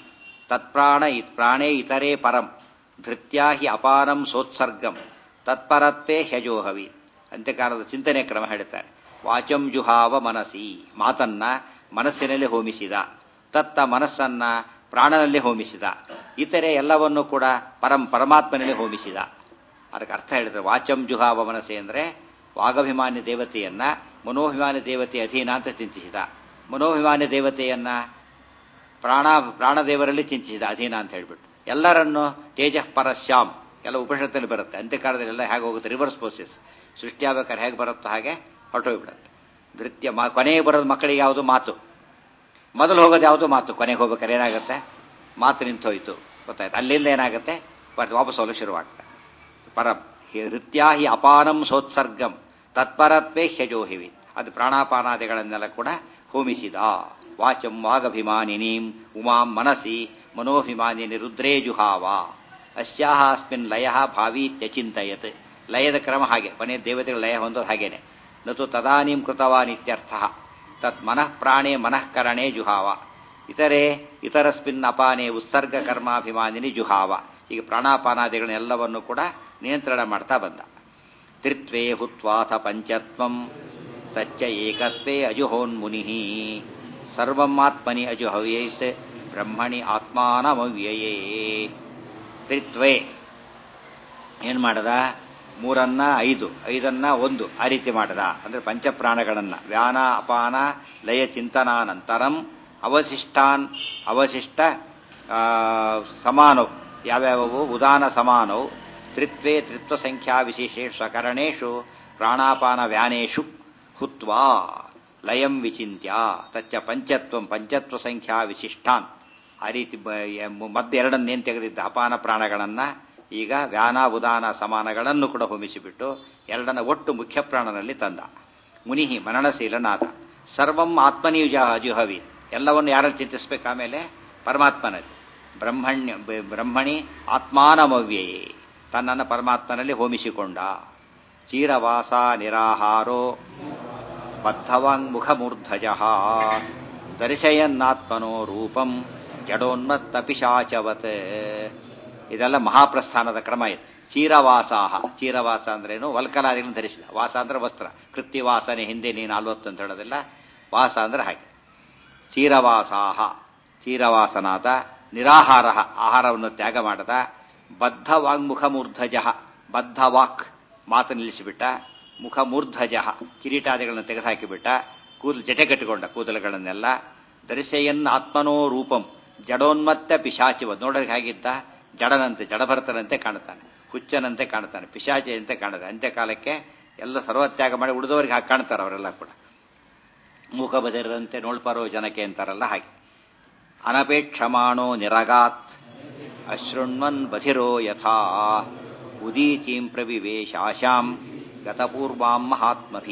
ತತ್ಪ್ರಾಣ ಇತ್ ಪ್ರಾಣೇ ಇತರೇ ಪರಂ ಧೃತ್ಯಾ ಹಿ ಅಪಾರಂ ಸೋತ್ಸರ್ಗಂ ತತ್ಪರತ್ವೇ ಹ್ಯಜೋಹವಿ ಅಂತ್ಯಕಾಲದ ಚಿಂತನೆ ಕ್ರಮ ಹೇಳ್ತಾರೆ ವಾಚಂ ಜುಹಾವ ಮನಸಿ ಮಾತನ್ನ ಮನಸ್ಸಿನಲ್ಲಿ ಹೋಮಿಸಿದ ತತ್ತ ಮನಸ್ಸನ್ನ ಪ್ರಾಣನಲ್ಲಿ ಹೋಮಿಸಿದ ಇತರೆ ಎಲ್ಲವನ್ನೂ ಕೂಡ ಪರಂ ಪರಮಾತ್ಮನಲ್ಲಿ ಹೋಮಿಸಿದ ಅದಕ್ಕೆ ಅರ್ಥ ಹೇಳಿದ್ರೆ ವಾಚಂ ಜುಹಾವ ಮನಸ್ಸೆ ಅಂದ್ರೆ ವಾಗಭಿಮಾನಿ ದೇವತೆಯನ್ನ ಮನೋಭಿಮಾನಿ ದೇವತೆ ಅಧೀನ ಅಂತ ಚಿಂತಿಸಿದ ಮನೋಭಿಮಾನಿ ದೇವತೆಯನ್ನ ಪ್ರಾಣ ಪ್ರಾಣದೇವರಲ್ಲಿ ಚಿಂತಿಸಿದ ಅಧೀನ ಅಂತ ಹೇಳ್ಬಿಟ್ಟು ಎಲ್ಲರನ್ನು ತೇಜಃ ಪರಶ್ಯಾಮ್ ಎಲ್ಲ ಉಪನಿಷತ್ತಲ್ಲಿ ಬರುತ್ತೆ ಅಂತ್ಯಕಾಲದಲ್ಲಿ ಎಲ್ಲ ಹೇಗೆ ಹೋಗುತ್ತೆ ರಿವರ್ಸ್ ಪ್ರೋಸೆಸ್ ಸೃಷ್ಟಿಯಾಗಬೇಕಾದ್ರೆ ಹೇಗೆ ಬರುತ್ತೋ ಹಾಗೆ ಹೊರಟೋಗ್ಬಿಡುತ್ತೆ ನೃತ್ಯ ಮ ಕೊನೆಗೆ ಬರೋದು ಮಕ್ಕಳಿಗೆ ಯಾವುದು ಮಾತು ಮೊದಲು ಹೋಗೋದು ಯಾವುದು ಮಾತು ಕೊನೆಗೆ ಹೋಗ್ಬೇಕಾದ್ರೆ ಏನಾಗುತ್ತೆ ಮಾತು ನಿಂತೋಯ್ತು ಗೊತ್ತಾಯ್ತು ಅಲ್ಲಿಂದ ಏನಾಗುತ್ತೆ ವಾಪಸ್ ಹೋಗಲು ಶುರುವಾಗ್ತದೆ ಪರಂ ನೃತ್ಯಾ ಹಿ ಅಪಾನಂ ಸೋತ್ಸರ್ಗಂ ತತ್ಪರತ್ವೇ ಹ್ಯಜೋಹಿವಿ ಅದು ಪ್ರಾಣಾಪಾನಾದಿಗಳನ್ನೆಲ್ಲ ಕೂಡ ಹೋಮಿಸಿದ ವಾಚಂ ವಾಗಭಿಮಾನಿನೀಂ ಉಮಾಂ ಮನಸಿ ಮನೋಭಿಮಾನಿನಿ ರುದ್ರೇ ಜುಹಾವ ಅಸ್ಯಾಹ ಅಸ್ಮಿನ್ ಲಯ ಭಾವೀತ್ಯಚಿಂತಯತ್ ಲಯದ ಕ್ರಮ ಹಾಗೆ ಕೊನೆ ದೇವತೆಗಳ ಲಯ ಹೊಂದೋದು ಹಾಗೇನೆ ನತು ತದಾನೀಂ ಕೃತವಾನ್ ಇತ್ಯರ್ಥ ತತ್ ಮನಃ ಪ್ರಾಣೇ ಮನಃಕರಣೇ ಜುಹಾವ ಇತರೆ ಇತರಸ್ಮಿನ್ ಅಪಾನೆ ಉತ್ಸರ್ಗ ಕರ್ಮಾಭಿಮಾನಿನಿ ಜುಹಾವ ಈಗ ಪ್ರಾಣಾಪಾನಾದಿಗಳನ್ನೆಲ್ಲವನ್ನು ಕೂಡ ನಿಯಂತ್ರಣ ಮಾಡ್ತಾ ಬಂದ ತ್ರಿತ್ವೇ ಹುತ್ವಾಥ ಪಂಚತ್ವಂ ತಚ್ಚ ಏಕತ್ವೇ ಅಜುಹೋನ್ಮುನಿ ಸರ್ವಂ ಆತ್ಮನಿ ಅಜುಹವ್ಯೈತ್ ಬ್ರಹ್ಮಣಿ ಆತ್ಮಾನಮವ್ಯಯೇ ತ್ರಿತ್ವೇ ಏನ್ ಮಾಡದ ಮೂರನ್ನ ಐದು ಐದನ್ನ ಒಂದು ಆ ರೀತಿ ಮಾಡದ ಅಂದ್ರೆ ಪಂಚಪ್ರಾಣಗಳನ್ನ ವ್ಯಾನ ಅಪಾನ ಲಯ ಚಿಂತನಾನಂತರಂ ಅವಶಿಷ್ಟಾನ್ ಅವಶಿಷ್ಟ ಸಮಾನವು ಯಾವ್ಯಾವವು ಉದಾನ ಸಮಾನವು ತ್ರಿತ್ವೇ ತ್ರಿತ್ವ ಸಂಖ್ಯಾ ವಿಶೇಷೇಷು ಸಕರಣೇಶು ಪ್ರಾಣಾಪಾನ ವ್ಯಾನೇಶು ಹುತ್ವಾ ಲಯಂ ವಿಚಿಂತ್ಯ ತಚ್ಚ ಪಂಚತ್ವಂ ಪಂಚತ್ವ ಸಂಖ್ಯಾ ವಿಶಿಷ್ಟಾನ್ ಆ ರೀತಿ ಮದ್ದೆರಡನ್ನೇನು ತೆಗೆದಿದ್ದ ಅಪಾನ ಪ್ರಾಣಗಳನ್ನ ಈಗ ವ್ಯಾನ ಉದಾನ ಸಮಾನಗಳನ್ನು ಕೂಡ ಹೋಮಿಸಿಬಿಟ್ಟು ಎರಡನ್ನ ಒಟ್ಟು ಮುಖ್ಯ ಪ್ರಾಣನಲ್ಲಿ ತಂದ ಮುನಿಹಿ ಮರಣಶೀಲನಾದ ಸರ್ವಂ ಆತ್ಮನಿಯುಜ ಜುಹವಿ ಎಲ್ಲವನ್ನು ಯಾರಲ್ಲಿ ಚಿಂತಿಸ್ಬೇಕು ಆಮೇಲೆ ಪರಮಾತ್ಮನಲ್ಲಿ ಬ್ರಹ್ಮಣ್ಯ ಬ್ರಹ್ಮಣಿ ಆತ್ಮಾನಮವ್ಯಯೇ ತನ್ನನ್ನು ಪರಮಾತ್ಮನಲ್ಲಿ ಹೋಮಿಸಿಕೊಂಡ ಚೀರವಾಸ ನಿರಾಹಾರೋ ಬದ್ಧವಾಂಗ್ ಮುಖಮೂರ್ಧಜ ದರ್ಶಯನ್ನಾತ್ಮನೋ ರೂಪಂ ಜಡೋನ್ಮತ್ತ ಪಿಶಾಚವತ್ ಇದೆಲ್ಲ ಮಹಾಪ್ರಸ್ಥಾನದ ಕ್ರಮ ಇದೆ ಚೀರವಾಸಾಹ ಚೀರವಾಸ ಅಂದ್ರೇನು ವಲ್ಕಲಾದಿಗಳನ್ನು ಧರಿಸಿದ ವಾಸ ಅಂದ್ರೆ ವಸ್ತ್ರ ಕೃತ್ಯವಾಸನೆ ಹಿಂದೆ ನೀನು ಅಲ್ವತ್ತು ಅಂತ ಹೇಳೋದಿಲ್ಲ ವಾಸ ಅಂದ್ರೆ ಹಾಗೆ ಚೀರವಾಸಾಹ ಚೀರವಾಸನಾದ ನಿರಾಹಾರ ಆಹಾರವನ್ನು ತ್ಯಾಗ ಮಾಡದ ಬದ್ಧ ವಾಂಗ್ಮುಖ ಮೂರ್ಧಜ ಬದ್ಧ ವಾಕ್ ಮಾತು ನಿಲ್ಲಿಸಿಬಿಟ್ಟ ಮುಖ ಮೂರ್ಧಜ ಕಿರೀಟಾದಿಗಳನ್ನು ತೆಗೆದುಹಾಕಿಬಿಟ್ಟ ಕೂದಲು ಜಟೆ ಕಟ್ಟಿಕೊಂಡ ಕೂದಲುಗಳನ್ನೆಲ್ಲ ದರ್ಶಯನ್ ಆತ್ಮನೋ ರೂಪಂ ಜಡೋನ್ಮತ್ತ ಪಿಶಾಚಿವ ನೋಡೋರಿಗೆ ಹೇಗಿದ್ದ ಜಡನಂತೆ ಜಡಭರತನಂತೆ ಕಾಣುತ್ತಾನೆ ಹುಚ್ಚನಂತೆ ಕಾಣುತ್ತಾನೆ ಪಿಶಾಚಿಯಂತೆ ಕಾಣುತ್ತಾನೆ ಅಂತ್ಯಕಾಲಕ್ಕೆ ಎಲ್ಲ ಸರ್ವತ್ಯಾಗ ಮಾಡಿ ಉಳಿದವರಿಗೆ ಹಾಗೆ ಕಾಣ್ತಾರೆ ಅವರೆಲ್ಲ ಕೂಡ ಮೂಕ ಬದಿರದಂತೆ ನೋಳ್ಪಾರೋ ಜನಕ್ಕೆ ಅಂತಾರಲ್ಲ ಹಾಗೆ ಅನಪೇಕ್ಷಮಾಣೋ ನಿರಗಾತ್ ಅಶೃಣ್ವನ್ ಬಧಿರೋ ಯಥಾ ಉದೀಚೀಂ ಪ್ರವಿವೇಶಾಶಾಂ ಗತಪೂರ್ವಾಂ ಮಹಾತ್ಮಭಿ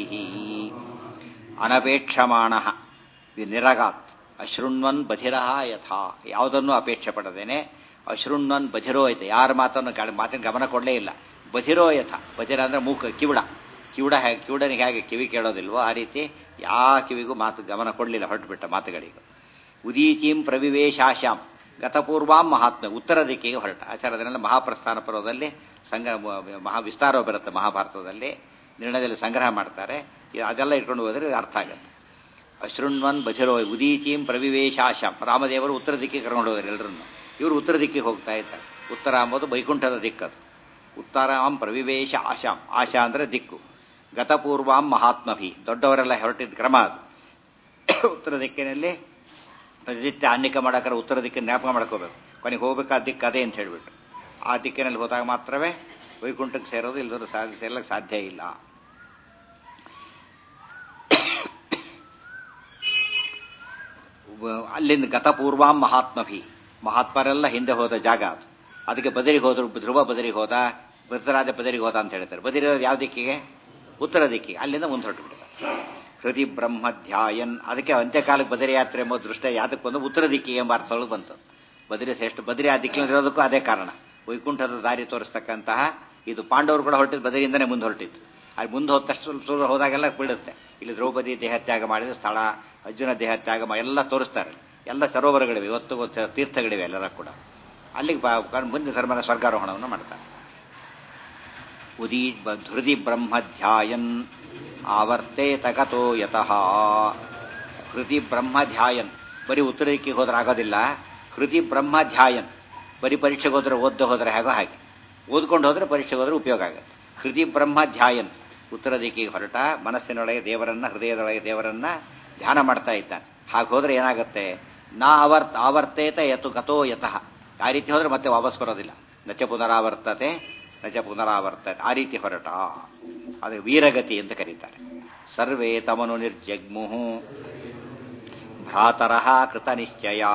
ಅನಪೇಕ್ಷಮಾಣ ನಿರಗಾತ್ ಅಶೃಣ್ವನ್ ಬಧಿರ ಯಥಾ ಯಾವುದನ್ನು ಅಪೇಕ್ಷೆ ಪಡದೇನೆ ಅಶೃಣ್ವನ್ ಬಧಿರೋ ಐತೆ ಯಾರ ಮಾತನ್ನು ಮಾತಿನ ಗಮನ ಕೊಡಲೇ ಇಲ್ಲ ಬಧಿರೋ ಯಥ ಬಧಿರ ಅಂದ್ರೆ ಮೂಕ ಕಿವುಡ ಕಿವುಡ ಹೇಗೆ ಕಿವುಡನಿಗೆ ಹೇಗೆ ಕಿವಿ ಕೇಳೋದಿಲ್ವೋ ಆ ರೀತಿ ಯಾವ ಕಿವಿಗೂ ಮಾತು ಗಮನ ಕೊಡಲಿಲ್ಲ ಹೊರಟುಬಿಟ್ಟ ಮಾತುಗಳಿಗೂ ಉದೀಚೀಂ ಪ್ರವಿವೇಶಾಶಾಂ ಗತಪೂರ್ವಾಂ ಮಹಾತ್ಮ ಉತ್ತರ ದಿಕ್ಕಿಗೆ ಹೊರಟ ಆಚಾರದಲ್ಲಿ ಮಹಾಪ್ರಸ್ಥಾನ ಪರ್ವದಲ್ಲಿ ಸಂಗ್ರಹ ಮಹಾ ವಿಸ್ತಾರ ಬರುತ್ತೆ ಮಹಾಭಾರತದಲ್ಲಿ ನಿರ್ಣಯದಲ್ಲಿ ಸಂಗ್ರಹ ಮಾಡ್ತಾರೆ ಅದೆಲ್ಲ ಇಟ್ಕೊಂಡು ಹೋದ್ರೆ ಅರ್ಥ ಆಗುತ್ತೆ ಅಶೃಣ್ವನ್ ಬಧಿರೋ ಉದೀಚೀಂ ಪ್ರವಿವೇಶಾಶಾಂ ರಾಮದೇವರು ಉತ್ತರ ದಿಕ್ಕಿಗೆ ಕರ್ಕೊಂಡು ಹೋದ್ರು ಎಲ್ಲರನ್ನು ಇವರು ಉತ್ತರ ದಿಕ್ಕಿಗೆ ಹೋಗ್ತಾ ಇದ್ದಾರೆ ಉತ್ತರ ಅಂಬೋದು ವೈಕುಂಠದ ದಿಕ್ಕದು ಉತ್ತರಾಂ ಪ್ರವಿವೇಶ ಆಶಾಂ ಆಶಾ ಅಂದ್ರೆ ದಿಕ್ಕು ಗತಪೂರ್ವಾಂ ಮಹಾತ್ಮಭಿ ದೊಡ್ಡವರೆಲ್ಲ ಹೊರಟಿದ್ದ ಕ್ರಮ ಅದು ಉತ್ತರ ದಿಕ್ಕಿನಲ್ಲಿ ಪ್ರತಿನಿತ್ಯ ಅನ್ನಿಕ ಮಾಡಕ್ರೆ ಉತ್ತರ ದಿಕ್ಕಿನ ಜ್ಞಾಪಕ ಮಾಡ್ಕೋಬೇಕು ಕೊನೆಗೆ ಹೋಗ್ಬೇಕಾದ ದಿಕ್ಕು ಅದೇ ಅಂತ ಹೇಳ್ಬಿಟ್ಟು ಆ ದಿಕ್ಕಿನಲ್ಲಿ ಹೋದಾಗ ಮಾತ್ರವೇ ವೈಕುಂಠಕ್ಕೆ ಸೇರೋದು ಇಲ್ಲದವರು ಸೇರ್ಲಕ್ಕೆ ಸಾಧ್ಯ ಇಲ್ಲ ಅಲ್ಲಿಂದ ಗತಪೂರ್ವಾಂ ಮಹಾತ್ಮಭಿ ಮಹಾತ್ಮರೆಲ್ಲ ಹಿಂದೆ ಹೋದ ಜಾಗ ಅದು ಅದಕ್ಕೆ ಬದರಿಗೆ ಹೋದ್ರು ಧ್ರುವ ಬದರಿಗೆ ಹೋದ ಭದ್ರಾಜ ಬದರಿಗೆ ಹೋದ ಅಂತ ಹೇಳ್ತಾರೆ ಬದಿರಿರೋದು ಯಾವ ದಿಕ್ಕಿಗೆ ಉತ್ತರ ದಿಕ್ಕಿಗೆ ಅಲ್ಲಿಂದ ಮುಂದೆ ಹೊರಟುಬಿಡ್ತಾರೆ ಹೃದಿ ಬ್ರಹ್ಮ ಧ್ಯಾಯನ್ ಅದಕ್ಕೆ ಅಂತ್ಯಕಾಲಕ್ಕೆ ಬದರಿ ಯಾತ್ರೆ ಎಂಬ ದೃಷ್ಟಿ ಯಾತಕ್ಕೆ ಬಂದು ಉತ್ತರ ದಿಕ್ಕಿಗೆ ಎಂಬ ಅರ್ಥಗಳು ಬಂತು ಬದರಿ ಶ್ರೇಷ್ಠ ಬದರಿ ಆ ದಿಕ್ಕಿನಲ್ಲಿರೋದಕ್ಕೂ ಅದೇ ಕಾರಣ ವೈಕುಂಠದ ದಾರಿ ತೋರಿಸ್ತಕ್ಕಂತಹ ಇದು ಪಾಂಡವರು ಕೂಡ ಹೊರಟಿದ್ದು ಬದರಿಯಿಂದನೇ ಮುಂದೆ ಹೊರಟಿದ್ದು ಅಲ್ಲಿ ಮುಂದೆ ಹೋದ ತಕ್ಷಣ ಹೋದಾಗೆಲ್ಲ ಬೀಳುತ್ತೆ ಇಲ್ಲಿ ದ್ರೌಪದಿ ದೇಹತ್ಯಾಗ ಮಾಡಿದ ಸ್ಥಳ ಅರ್ಜುನ ದೇಹತ್ಯಾಗ ಎಲ್ಲ ತೋರಿಸ್ತಾರೆ ಎಲ್ಲ ಸರೋವರಗಳಿವೆ ಇವತ್ತು ಗೊತ್ತ- ತೀರ್ಥಗಳಿವೆ ಎಲ್ಲರ ಕೂಡ ಅಲ್ಲಿಗೆ ಬಾ- ಕಣ್- ಮುಂದೆ ಧರ್ಮನ ಸ್ವರ್ಗಾರೋಹಣವನ್ನು ಮಾಡ್ತಾರೆ ಉದೀ ಬ- ಧೃತಿ ಬ್ರಹ್ಮ ಧ್ಯಾಯನ್ ಆವರ್ತೆ ತಗತೋ ಯತಃ ಹೃತಿ ಬ್ರಹ್ಮ ಧ್ಯಾಯನ್ ಬರೀ ಉತ್ತರ ದಿಕ್ಕಿಗೆ ಹೋದ್ರೆ ಆಗೋದಿಲ್ಲ ಹೃತಿ ಬ್ರಹ್ಮ ಧ್ಯಾಯನ್ ಬರೀ ಪರೀಕ್ಷೆಗೆ ಹೋದ್ರೆ ಓದ್ದೆ ಹೋದ್ರೆ ಹೇಗೋ ಹಾಗೆ ಓದ್ಕೊಂಡು ಹೋದ್ರೆ ಪರೀಕ್ಷೆಗೆ ಹೋದ್ರೆ ಉಪಯೋಗ ಆಗುತ್ತೆ ಹೃತಿ ಬ್ರಹ್ಮ ಧ್ಯಾಯನ್ ಉತ್ತರ ದಿಕ್ಕಿಗೆ ಹೊರಟ ಮನಸ್ಸಿನೊಳಗೆ ದೇವರನ್ನ ಹೃದಯದೊಳಗೆ ದೇವರನ್ನ ಧ್ಯಾನ ಮಾಡ್ತಾ ಇದ್ದಾನೆ ಹಾಗೆ ಹೋದ್ರೆ ಏನಾಗುತ್ತೆ ನಾ ಅವರ್ತ ಆವರ್ತೇತ ಯತು ಗತೋ ಯತಃ ಆ ರೀತಿ ಹೋದ್ರೆ ಮತ್ತೆ ವಾಪಸ್ ಬರೋದಿಲ್ಲ ನಚ ಪುನರಾವರ್ತತೆ ನಚ ಪುನರಾವರ್ತತೆ ಆ ರೀತಿ ಹೊರಟ ಅದು ವೀರಗತಿ ಅಂತ ಕರೀತಾರೆ ಸರ್ವೇ ತಮನು ನಿರ್ಜಗ್ಮುಹು ಭ್ರಾತರಃ ಕೃತ ನಿಶ್ಚಯಾ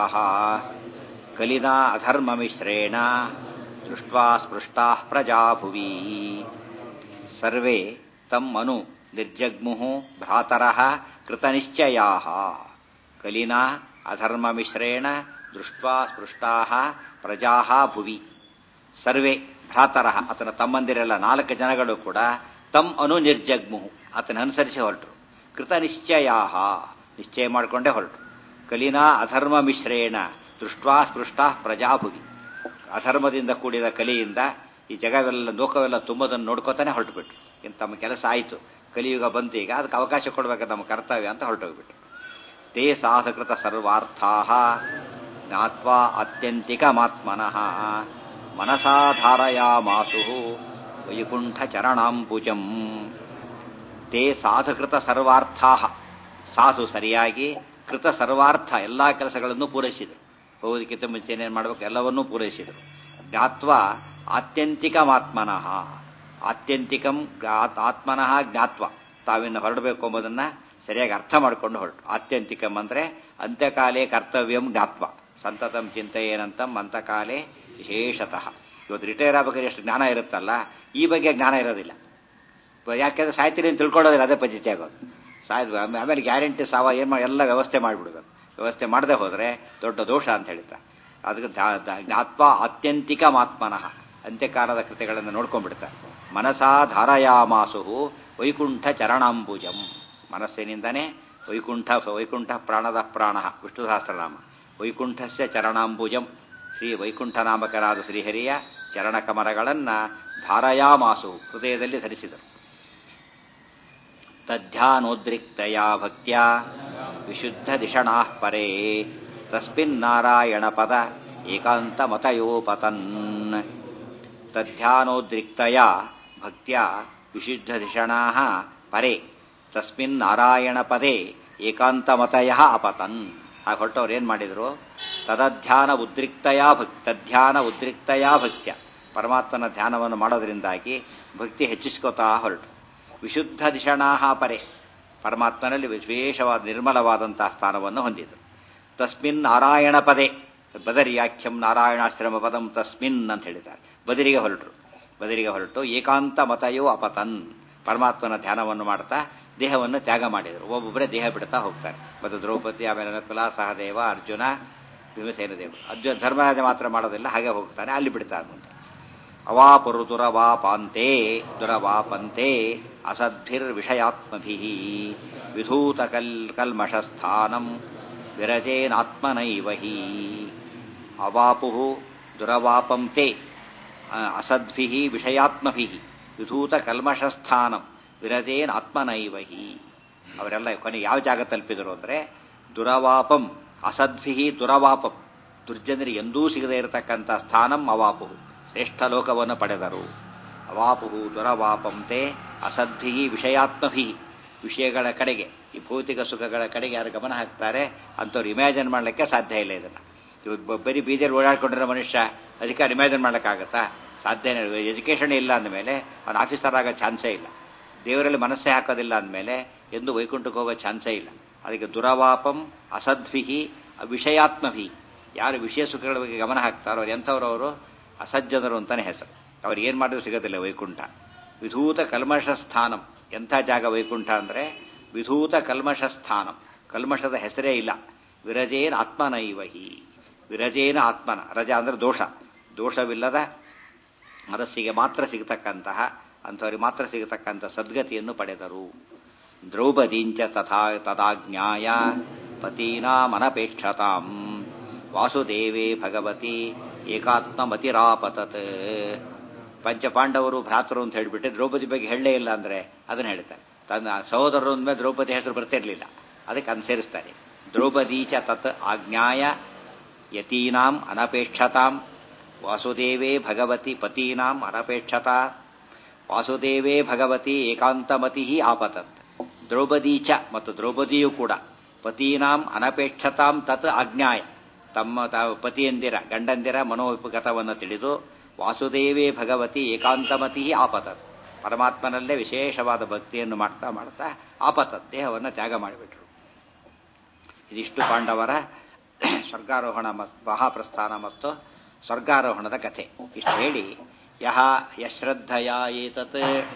ಕಲಿನಾ ಅಧರ್ಮ ಮಿಶ್ರೇಣ ದೃಷ್ಟ್ವಾ ಸ್ಪೃಷ್ಟಾ ಪ್ರಜಾ ಭುವಿ ಸರ್ವೇ ತಮ್ ಅನು ನಿರ್ಜಗ್ಮುಹು ಭ್ರಾತರಃ ಕೃತ ನಿಶ್ಚಯಾ ಕಲಿನಾ ಅಧರ್ಮ ಮಿಶ್ರೇಣ ದೃಷ್ಟ್ವಾ ಸ್ಪೃಷ್ಟಾ ಪ್ರಜಾ ಭುವಿ ಸರ್ವೇ ಭ್ರಾತರಃ ಆತನ ತಮ್ಮಂದಿರೆಲ್ಲ ನಾಲ್ಕು ಜನಗಳು ಕೂಡ ತಮ್ ಅನು ನಿರ್ಜಗ್ಮುಹು ಆತನ ಅನುಸರಿಸಿ ಹೊರಟರು ಕೃತ ನಿಶ್ಚಯಾ ನಿಶ್ಚಯ ಮಾಡಿಕೊಂಡೇ ಹೊರಟರು ಕಲಿನಾ ಅಧರ್ಮ ಮಿಶ್ರೇಣ ದೃಷ್ಟ್ವಾ ಸ್ಪೃಷ್ಟಾ ಪ್ರಜಾಭುವಿ ಅಧರ್ಮದಿಂದ ಕೂಡಿದ ಕಲಿಯಿಂದ ಈ ಜಗವೆಲ್ಲ ಲೋಕವೆಲ್ಲ ತುಂಬದನ್ನು ನೋಡ್ಕೋತಾನೆ ಹೊರಟುಬಿಟ್ರು ಇನ್ನು ತಮ್ಮ ಕೆಲಸ ಆಯಿತು ಕಲಿಯುಗ ಬಂತು ಈಗ ಅದಕ್ಕೆ ಅವಕಾಶ ಕೊಡಬೇಕು ನಮ್ಮ ಕರ್ತವ್ಯ ಅಂತ ಹೊರಟೋಗ್ಬಿಟ್ರು ತೇ ಸಾಧಕೃತ ಸರ್ವಾರ್ಥಾ ಜ್ಞಾತ್ವಾ ಅತ್ಯಂತಿಕಮಾತ್ಮನಃ ಮನಸಾಧಾರಯಾಮಾಸು ವೈಕುಂಠ ಚರಣಾಂಬುಜಂ ತೇ ಸಾಧುಕೃತ ಸರ್ವಾರ್ಥಾ ಸಾಧು ಸರಿಯಾಗಿ ಕೃತ ಸರ್ವಾರ್ಥ ಎಲ್ಲಾ ಕೆಲಸಗಳನ್ನು ಪೂರೈಸಿದರು ಹೋಗೋದಕ್ಕಿಂತ ಮುಂಚೆ ಏನೇನು ಮಾಡಬೇಕು ಎಲ್ಲವನ್ನೂ ಪೂರೈಸಿದರು ಜ್ಞಾತ್ವ ಆತ್ಯಂತಿಕಮಾತ್ಮನಃ ಆತ್ಯಂತಿಕಂ ಜ್ಞಾ- ಆತ್ಮನಃ ಜ್ಞಾತ್ವ ತಾವಿನ್ನು ಹೊರಡಬೇಕು ಎಂಬುದನ್ನ ಸರಿಯಾಗಿ ಅರ್ಥ ಮಾಡಿಕೊಂಡು ಹೊರಟು ಆತ್ಯಂತಿಕಂ ಅಂದ್ರೆ ಅಂತ್ಯಕಾಲೇ ಕರ್ತವ್ಯಂ ಜ್ಞಾತ್ವ ಸಂತತಂ ಚಿಂತೆಯೇನಂತಂ ಅಂತಕಾಲೇ ವಿಶೇಷತಃ ಇವತ್ತು ರಿಟೈರ್ ಆಗ್ಬೇಕಾದ್ರೆ ಎಷ್ಟು ಜ್ಞಾನ ಇರುತ್ತಲ್ಲ ಈ ಬಗ್ಗೆ ಜ್ಞಾನ ಇರೋದಿಲ್ಲ ಪ- ಯಾಕೆಂದ್ರೆ ಸಾಯ್ತೀರಿ ಅಂತ ತಿಳ್ಕೊಳ್ಳೋದಿಲ್ಲ ಅದೇ ಪದ್ಧತಿ ಆಗೋದು ಸಾಯ್ದು ಆಮೇ- ಆಮೇಲೆ ಗ್ಯಾರಂಟಿ ಸಾವ ಏನು ಮಾಡಿ ಎಲ್ಲ ವ್ಯವಸ್ಥೆ ಮಾಡಿಬಿಡ್ಬೇಕು ವ್ಯವಸ್ಥೆ ಮಾಡದೆ ಹೋದ್ರೆ ದೊಡ್ಡ ದೋಷ ಅಂತ ಹೇಳ್ತಾರೆ ಅದಕ್ಕೆ ಧಾ- ಧಾ- ಜ್ಞಾತ್ವ ಆತ್ಯಂತಿಕ ಮಾತ್ಮನಃ ಅಂತ್ಯಕಾಲದ ಕೃತ್ಯಗಳನ್ನು ನೋಡ್ಕೊಂಡ್ಬಿಡ್ತಾರೆ ಮನಸಾ ಧಾರಯಾಮಾಸು ವೈಕುಂಠ ಚರಣಾಂಬುಜಂ ಮನಸ್ಸಿನಿಂದನೇ ವೈಕುಂಠ ವೈಕುಂಠ ಪ್ರಾಣದ ಪ್ರಾಣ ವಿಷ್ಣು ಸಹಸ್ರನಾಮ ವೈಕುಂಠಸ್ಯ ಚರಣಾಂಬುಜಂ ಶ್ರೀ ವೈಕುಂಠ ನಾಮಕರಾದ ಶ್ರೀಹರಿಯ ಚರಣ ಕಮಲಗಳನ್ನ ಧಾರಯಾಮಾಸು ಹೃದಯದಲ್ಲಿ ಧರಿಸಿದರು ತಧ್ಯಾನೋದ್ರಿಕ್ತಯ ಭಕ್ತ್ಯ ವಿಶುದ್ಧ ದಿಷಣಾ ಪರೇ ತಸ್ಮಿನ್ನಾರಾಯಣ ಪದ ಏಕಾಂತ ಮತಯೋಪತನ್ ತಧ್ಯಾನೋದ್ರಿಕ್ತಯ ಭಕ್ತ್ಯ ವಿಶುದ್ಧ ದಿಷಣಾ ಪರೇ ತಸ್ಮಿನ್ ನಾರಾಯಣ ಪದೇ ಏಕಾಂತ ಮತಯ ಅಪತನ್ ಹಾಗೆ ಹೊರಟವ್ರು ಏನ್ ಮಾಡಿದ್ರು ತದಧ್ಯಾನ ಉದ್ರಿಕ್ತಯ ಭಕ್ ತಧ್ಯಾನ ಉದ್ರಿಕ್ತಯ ಭಕ್ತ್ಯ ಪರಮಾತ್ಮನ ಧ್ಯಾನವನ್ನು ಮಾಡೋದ್ರಿಂದಾಗಿ ಭಕ್ತಿ ಹೆಚ್ಚಿಸ್ಕೋತಾ ಹೊರಟು ವಿಶುದ್ಧ ದಿಷಣಾಹ ಪರೆ ಪರಮಾತ್ಮನಲ್ಲಿ ವಿಶೇಷವಾದ ನಿರ್ಮಲವಾದಂತಹ ಸ್ಥಾನವನ್ನು ಹೊಂದಿದರು ತಸ್ಮಿನ್ ನಾರಾಯಣ ಪದೇ ಬದರಿಯಾಖ್ಯಂ ನಾರಾಯಣಾಶ್ರಮ ಪದಂ ತಸ್ಮಿನ್ ಅಂತ ಹೇಳಿದ್ದಾರೆ ಬದರಿಗೆ ಹೊರಟರು ಬದರಿಗೆ ಹೊರಟು ಏಕಾಂತ ಮತಯೋ ಅಪತನ್ ಪರಮಾತ್ಮನ ಧ್ಯಾನವನ್ನು ಮಾಡ್ತಾ ದೇಹವನ್ನು ತ್ಯಾಗ ಮಾಡಿದರು ಒಬ್ಬೊಬ್ಬರೇ ದೇಹ ಬಿಡ್ತಾ ಹೋಗ್ತಾರೆ ಮತ್ತು ದ್ರೌಪದಿ ಆಮೇಲೆ ನಕುಲ ಸಹದೇವ ಅರ್ಜುನ ಭೀಮಸೇನ ದೇವರು ಅರ್ಜುನ ಧರ್ಮರಾಜ ಮಾತ್ರ ಮಾಡೋದಿಲ್ಲ ಹಾಗೆ ಹೋಗ್ತಾನೆ ಅಲ್ಲಿ ಬಿಡ್ತಾರೆ ಮುಂದೆ ಅವಾಪುರು ದುರವಾಪಾಂತೆ ದುರವಾಪಂತೆ ಅಸದ್ಭಿರ್ವಿಷಯಾತ್ಮಭಿ ವಿಧೂತ ಕಲ್ ಕಲ್ಮಷಸ್ಥಾನಂ ವಿರಜೇನಾತ್ಮನೈವ ಹಿ ಅವಾಪು ದುರವಾಪಂತೆ ಅಸದ್ಭಿ ವಿಷಯಾತ್ಮಭಿ ವಿಧೂತ ಕಲ್ಮಷಸ್ಥಾನಂ ವಿರಜೇನಾತ್ಮನೈವ ಹಿ ಅವರೆಲ್ಲ ಕೊನೆಗೆ ಯಾವ ಜಾಗ ತಲುಪಿದರು ಅಂದ್ರೆ ದುರವಾಪಂ ಅಸದ್ಭಿ ದುರವಾಪಂ ದುರ್ಜನರಿಗೆ ಎಂದೂ ಸಿಗದೇ ಇರತಕ್ಕಂಥ ಸ್ಥಾನಂ ಅವಾಪು ಶ್ರೇಷ್ಠ ಲೋಕವನ್ನು ಪಡೆದರು ಅವಾಪು ದುರವಾಪಂತೆ ಅಸದ್ಭಿ ವಿಷಯಾತ್ಮಭಿ ವಿಷಯಗಳ ಕಡೆಗೆ ಈ ಭೌತಿಕ ಸುಖಗಳ ಕಡೆಗೆ ಯಾರು ಗಮನ ಹಾಕ್ತಾರೆ ಅಂಥವ್ರು ಇಮ್ಯಾಜಿನ್ ಮಾಡಲಿಕ್ಕೆ ಸಾಧ್ಯ ಇಲ್ಲ ಇದನ್ನ ಇವತ್ತು ಬ- ಬರೀ ಬೀದಿಯಲ್ಲಿ ಓಡಾಡ್ಕೊಂಡಿರೋ ಮನುಷ್ಯ ಅಧಿಕಾರ ಇಮ್ಯಾಜಿನ್ ಮಾಡ್ಲಿಕ್ಕಾಗತ್ತಾ ಸಾಧ್ಯನೇ ಇಲ್ಲ ಎಜುಕೇಷನ್ ಇಲ್ಲ ಅಂದಮೇಲೆ ಅವನು ಆಫೀಸರ್ ಆಗೋ ಚಾನ್ಸೇ ಇಲ್ಲ ದೇವರಲ್ಲಿ ಮನಸ್ಸೇ ಹಾಕೋದಿಲ್ಲ ಅಂದಮೇಲೆ ಎಂದು ವೈಕುಂಠಕ್ಕೆ ಹೋಗೋ ಚಾನ್ಸೇ ಇಲ್ಲ ಅದಕ್ಕೆ ದುರವಾಪಂ ಅಸದ್ವಿಹಿ ವಿಷಯಾತ್ಮಭಿ ಯಾರು ವಿಷಯ ಸುಖಗಳ ಬಗ್ಗೆ ಗಮನ ಹಾಕ್ತಾರೋ ಅವ್ರು ಎಂಥವ್ರು ಅವರು ಅಸಜ್ಜನರು ಅಂತಾನೆ ಹೆಸರು ಅವ್ರು ಏನ್ ಮಾಡಿದ್ರು ಸಿಗೋದಿಲ್ಲ ವೈಕುಂಠ ವಿಧೂತ ಕಲ್ಮಷ ಸ್ಥಾನಂ ಎಂಥ ಜಾಗ ವೈಕುಂಠ ಅಂದ್ರೆ ವಿಧೂತ ಕಲ್ಮಷ ಸ್ಥಾನಂ ಕಲ್ಮಷದ ಹೆಸರೇ ಇಲ್ಲ ವಿರಜೇನ ಆತ್ಮನೈವಹಿ ವಿರಜೇನ ಆತ್ಮನ ರಜ ಅಂದ್ರೆ ದೋಷ ದೋಷವಿಲ್ಲದ ಮನಸ್ಸಿಗೆ ಮಾತ್ರ ಸಿಗತಕ್ಕಂತಹ ಅಂಥವರಿಗೆ ಮಾತ್ರ ಸಿಗತಕ್ಕಂಥ ಸದ್ಗತಿಯನ್ನು ಪಡೆದರು ದ್ರೌಪದೀಂಚ ತಥಾ ತದಾಜ್ಞಾಯ ಪತೀನಾಮನಪೇಕ್ಷತಾಂ ವಾಸುದೇವೇ ಭಗವತಿ ಏಕಾತ್ಮಮತಿರಾಪತತ್ ಪಂಚಪಾಂಡವರು ಭ್ರಾತರು ಅಂತ ಹೇಳಿಬಿಟ್ಟು ದ್ರೌಪದಿ ಬಗ್ಗೆ ಹೇಳಲೇ ಇಲ್ಲ ಅಂದ್ರೆ ಅದನ್ನ ಹೇಳ್ತಾರೆ ತನ್ನ ಸಹೋದರರು ಅಂದ್ಮೇಲೆ ದ್ರೌಪದಿ ಹೆಸರು ಬರ್ತಿರ್ಲಿಲ್ಲ ಅದಕ್ಕೆ ಅದನ್ನ ಸೇರಿಸ್ತಾರೆ ದ್ರೌಪದಿ ಚ ತತ್ ಆಜ್ಞಾಯ ಯತೀನಾಂ ಅನಪೇಕ್ಷತಾಂ ವಾಸುದೇವೇ ಭಗವತಿ ಪತೀನಾಂ ಅನಪೇಕ್ಷತಾ ವಾಸುದೇವೇ ಭಗವತಿ ಏಕಾಂತಮತಿ ಆಪತತ್ ದ್ರೌಪದಿ ಚ ಮತ್ತು ದ್ರೌಪದಿಯೂ ಕೂಡ ಪತೀನಾಂ ಅನಪೇಕ್ಷತಾಂ ತತ್ ಆಜ್ಞಾಯ ತಮ್ಮ ತಾವು ಪತಿಯಂದಿರ ಗಂಡಂದಿರ ಮನೋಪಗತವನ್ನು ತಿಳಿದು ವಾಸುದೇವೇ ಭಗವತಿ ಏಕಾಂತಮತಿ ಆಪತತ್ ಪರಮಾತ್ಮನಲ್ಲೇ ವಿಶೇಷವಾದ ಭಕ್ತಿಯನ್ನು ಮಾಡ್ತಾ ಮಾಡ್ತಾ ಆಪತತ್ ದೇಹವನ್ನು ತ್ಯಾಗ ಮಾಡಿಬಿಟ್ರು ಇದಿಷ್ಟು ಪಾಂಡವರ ಸ್ವರ್ಗಾರೋಹಣ ಮತ್ತು ಮಹಾಪ್ರಸ್ಥಾನ ಮತ್ತು ಸ್ವರ್ಗಾರೋಹಣದ ಕಥೆ ಇಷ್ಟು ಹೇಳಿ ಯಹ ಯಶ್ರದ್ಧಯ ಏತತ್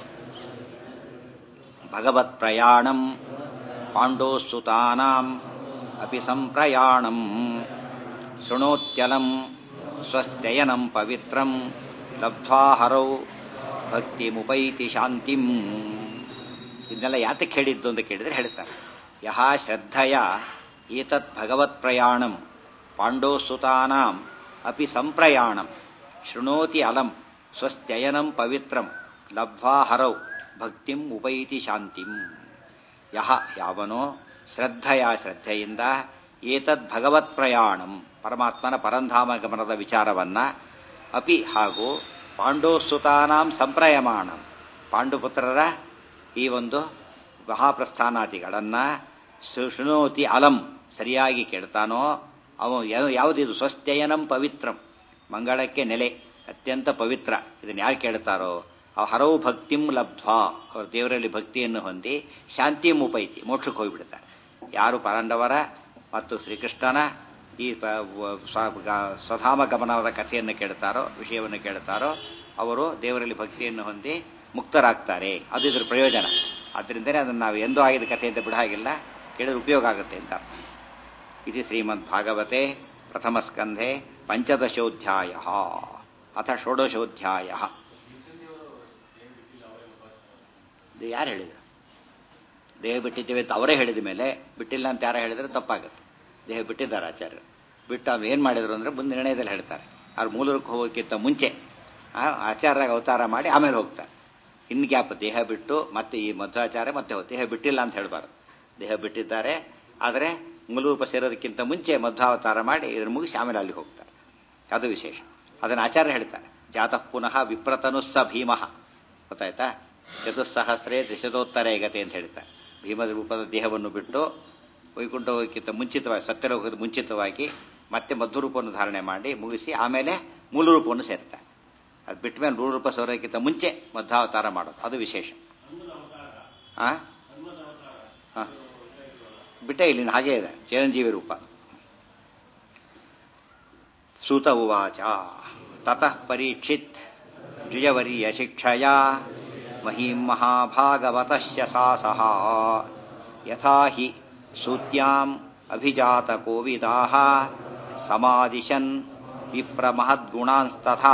ಭಗವತ್ ಪ್ರಯಾಣಂ ಪಾಂಡೋಸುತಾನಾಂ ಅಪಿ ಸಂಪ್ರಯಾಣಂ ಶೃಣೋತ್ಯಲಂ ಸ್ವಸ್ಥಯನಂ ಪವಿತ್ರಂ ಲಬ್ಧ್ವಾ ಹರೌ ಭಕ್ತಿಮುಪೈತಿ ಶಾಂತಿಂ ಇದನ್ನೆಲ್ಲ ಯಾತಕ್ಕೆ ಹೇಳಿದ್ದು ಅಂತ ಕೇಳಿದ್ರೆ ಹೇಳ್ತಾರೆ ಯಹ ಶ್ರದ್ಧಯ ಏತತ್ ಭಗವತ್ ಪ್ರಯಾಣಂ ಪಾಂಡೋಸುತಾನಾಂ ಅಪಿ ಸಂಪ್ರಯಾಣಂ ಶೃಣೋತಿ ಅಲಂ ಸ್ವಸ್ಥಯನಂ ಪವಿತ್ರಂ ಲಬ್ಧ್ವಾ ಹರೌ ಭಕ್ತಿಂ ಉಪೈತಿ ಶಾಂತಿಂ ಯಹ ಯಾವನೋ ಶ್ರದ್ಧೆಯ ಶ್ರದ್ಧೆಯಿಂದ ಏತದ್ ಭಗವತ್ ಪ್ರಯಾಣಂ ಪರಮಾತ್ಮನ ಪರಂಧಾಮ ಗಮನದ ವಿಚಾರವನ್ನ ಅಪಿ ಹಾಗೂ ಪಾಂಡೋಸುತಾನಾಂ ಸಂಪ್ರಯಮಾಣಂ ಪಾಂಡುಪುತ್ರರ ಈ ಒಂದು ಮಹಾಪ್ರಸ್ಥಾನಾದಿಗಳನ್ನ ಶೃಣೋತಿ ಅಲಂ ಸರಿಯಾಗಿ ಕೇಳ್ತಾನೋ ಅವ ಯಾವುದಿದು ಸ್ವಸ್ಥಯನಂ ಪವಿತ್ರಂ ಮಂಗಳಕ್ಕೆ ನೆಲೆ ಅತ್ಯಂತ ಪವಿತ್ರ ಇದನ್ನ ಯಾರು ಕೇಳ್ತಾರೋ ಆ ಹರವು ಭಕ್ತಿಂ ಲಬ್ಧ್ವಾ ಅವರು ದೇವರಲ್ಲಿ ಭಕ್ತಿಯನ್ನು ಹೊಂದಿ ಶಾಂತಿ ಮುಪೈತಿ ಮೋಕ್ಷಕ್ಕೆ ಹೋಗಿಬಿಡ್ತಾರೆ ಯಾರು ಪಾಂಡವರ ಮತ್ತು ಶ್ರೀಕೃಷ್ಣನ ಈ ಸ್ವಧಾಮ ಗಮನದ ಕಥೆಯನ್ನು ಕೇಳ್ತಾರೋ ವಿಷಯವನ್ನು ಕೇಳ್ತಾರೋ ಅವರು ದೇವರಲ್ಲಿ ಭಕ್ತಿಯನ್ನು ಹೊಂದಿ ಮುಕ್ತರಾಗ್ತಾರೆ ಅದು ಇದ್ರ ಪ್ರಯೋಜನ ಆದ್ದರಿಂದಲೇ ಅದನ್ನು ನಾವು ಎಂದೂ ಆಗಿದ ಕಥೆ ಅಂತ ಬಿಡಾಗಿಲ್ಲ ಕೇಳಿದ್ರೆ ಉಪಯೋಗ ಆಗುತ್ತೆ ಅಂತ ಇದು ಶ್ರೀಮದ್ ಭಾಗವತೆ ಪ್ರಥಮ ಸ್ಕಂಧೆ ಪಂಚದಶೋಧ್ಯಾಯ ಅಥ ಷೋಡಶೋಧ್ಯಾಯ ಯಾರು ಹೇಳಿದ್ರು ದೇಹ ಬಿಟ್ಟಿದ್ದೇವೆ ಅಂತ ಅವರೇ ಹೇಳಿದ ಮೇಲೆ ಬಿಟ್ಟಿಲ್ಲ ಅಂತ ಯಾರು ಹೇಳಿದ್ರೆ ತಪ್ಪಾಗುತ್ತೆ ದೇಹ ಬಿಟ್ಟಿದ್ದಾರೆ ಆಚಾರ್ಯರು ಬಿಟ್ಟು ಅವ್ರು ಏನು ಮಾಡಿದ್ರು ಅಂದ್ರೆ ಮುಂದೆ ನಿರ್ಣಯದಲ್ಲಿ ಹೇಳ್ತಾರೆ ಅವ್ರು ಮೂಲಕ್ಕೆ ಹೋಗೋಕ್ಕಿಂತ ಮುಂಚೆ ಆಚಾರ್ಯ ಅವತಾರ ಮಾಡಿ ಆಮೇಲೆ ಹೋಗ್ತಾರೆ ಇನ್ನು ಗ್ಯಾಪ್ ದೇಹ ಬಿಟ್ಟು ಮತ್ತೆ ಈ ಮಧ್ವಾಚಾರ್ಯ ಮತ್ತೆ ದೇಹ ಬಿಟ್ಟಿಲ್ಲ ಅಂತ ಹೇಳಬಾರ್ದು ದೇಹ ಬಿಟ್ಟಿದ್ದಾರೆ ಆದರೆ ಮೂಲರೂಪ ಸೇರೋದಕ್ಕಿಂತ ಮುಂಚೆ ಮಧ್ವಾವತಾರ ಮಾಡಿ ಇದ್ರ ಮುಗಿಸಿ ಆಮೇಲೆ ಅಲ್ಲಿ ಹೋಗ್ತಾರೆ ಅದು ವಿಶೇಷ ಅದನ್ನು ಆಚಾರ್ಯ ಹೇಳ್ತಾರೆ ಜಾತಃ ಪುನಃ ವಿಪ್ರತನು ಸ ಭೀಮಃ ಗೊತ್ತಾಯ್ತಾ ಚತುಸ್ಸಹಸ್ರೇ ದಶದೋತ್ತರ ಏಗತೆ ಅಂತ ಹೇಳ್ತಾರೆ ಭೀಮದ ರೂಪದ ದೇಹವನ್ನು ಬಿಟ್ಟು ವೈಕುಂಠ ಹೋಗಕ್ಕಿಂತ ಮುಂಚಿತವಾಗಿ ಸತ್ಯಲೋಕದ ಮುಂಚಿತವಾಗಿ ಮತ್ತೆ ಮಧ್ವರೂಪವನ್ನು ಧಾರಣೆ ಮಾಡಿ ಮುಗಿಸಿ ಆಮೇಲೆ ಮೂಲ ರೂಪವನ್ನು ಸೇರ್ತಾರೆ ಅದು ಬಿಟ್ಟ ಮೇಲೆ ಮೂಲ ರೂಪ ಸೋರೋಕ್ಕಿಂತ ಮುಂಚೆ ಮಧ್ವಾವತಾರ ಮಾಡೋದು ಅದು ವಿಶೇಷ ಆ ಬಿಟ್ಟೇ ಇಲ್ಲಿ ಹಾಗೇ ಇದೆ ಚಿರಂಜೀವಿ ರೂಪ ಸೂತ ಉವಾಚ ತತಃ ಪರೀಕ್ಷಿತ್ ದ್ವಿಜವರ್ಯ ಶಿಕ್ಷಯ ಮಹೀಂ ಮಹಾಭಾಗವತಶ್ಯ ಸಾಸಹ ಯಥಾ ಹಿ ಸೂತ್ಯಾಂ ಅಭಿಜಾತ ಕೋವಿದಾಹ ಸಮಾದಿಶನ್ ವಿಪ್ರಮಹದ್ಗುಣಾಂಸ್ತಥಾ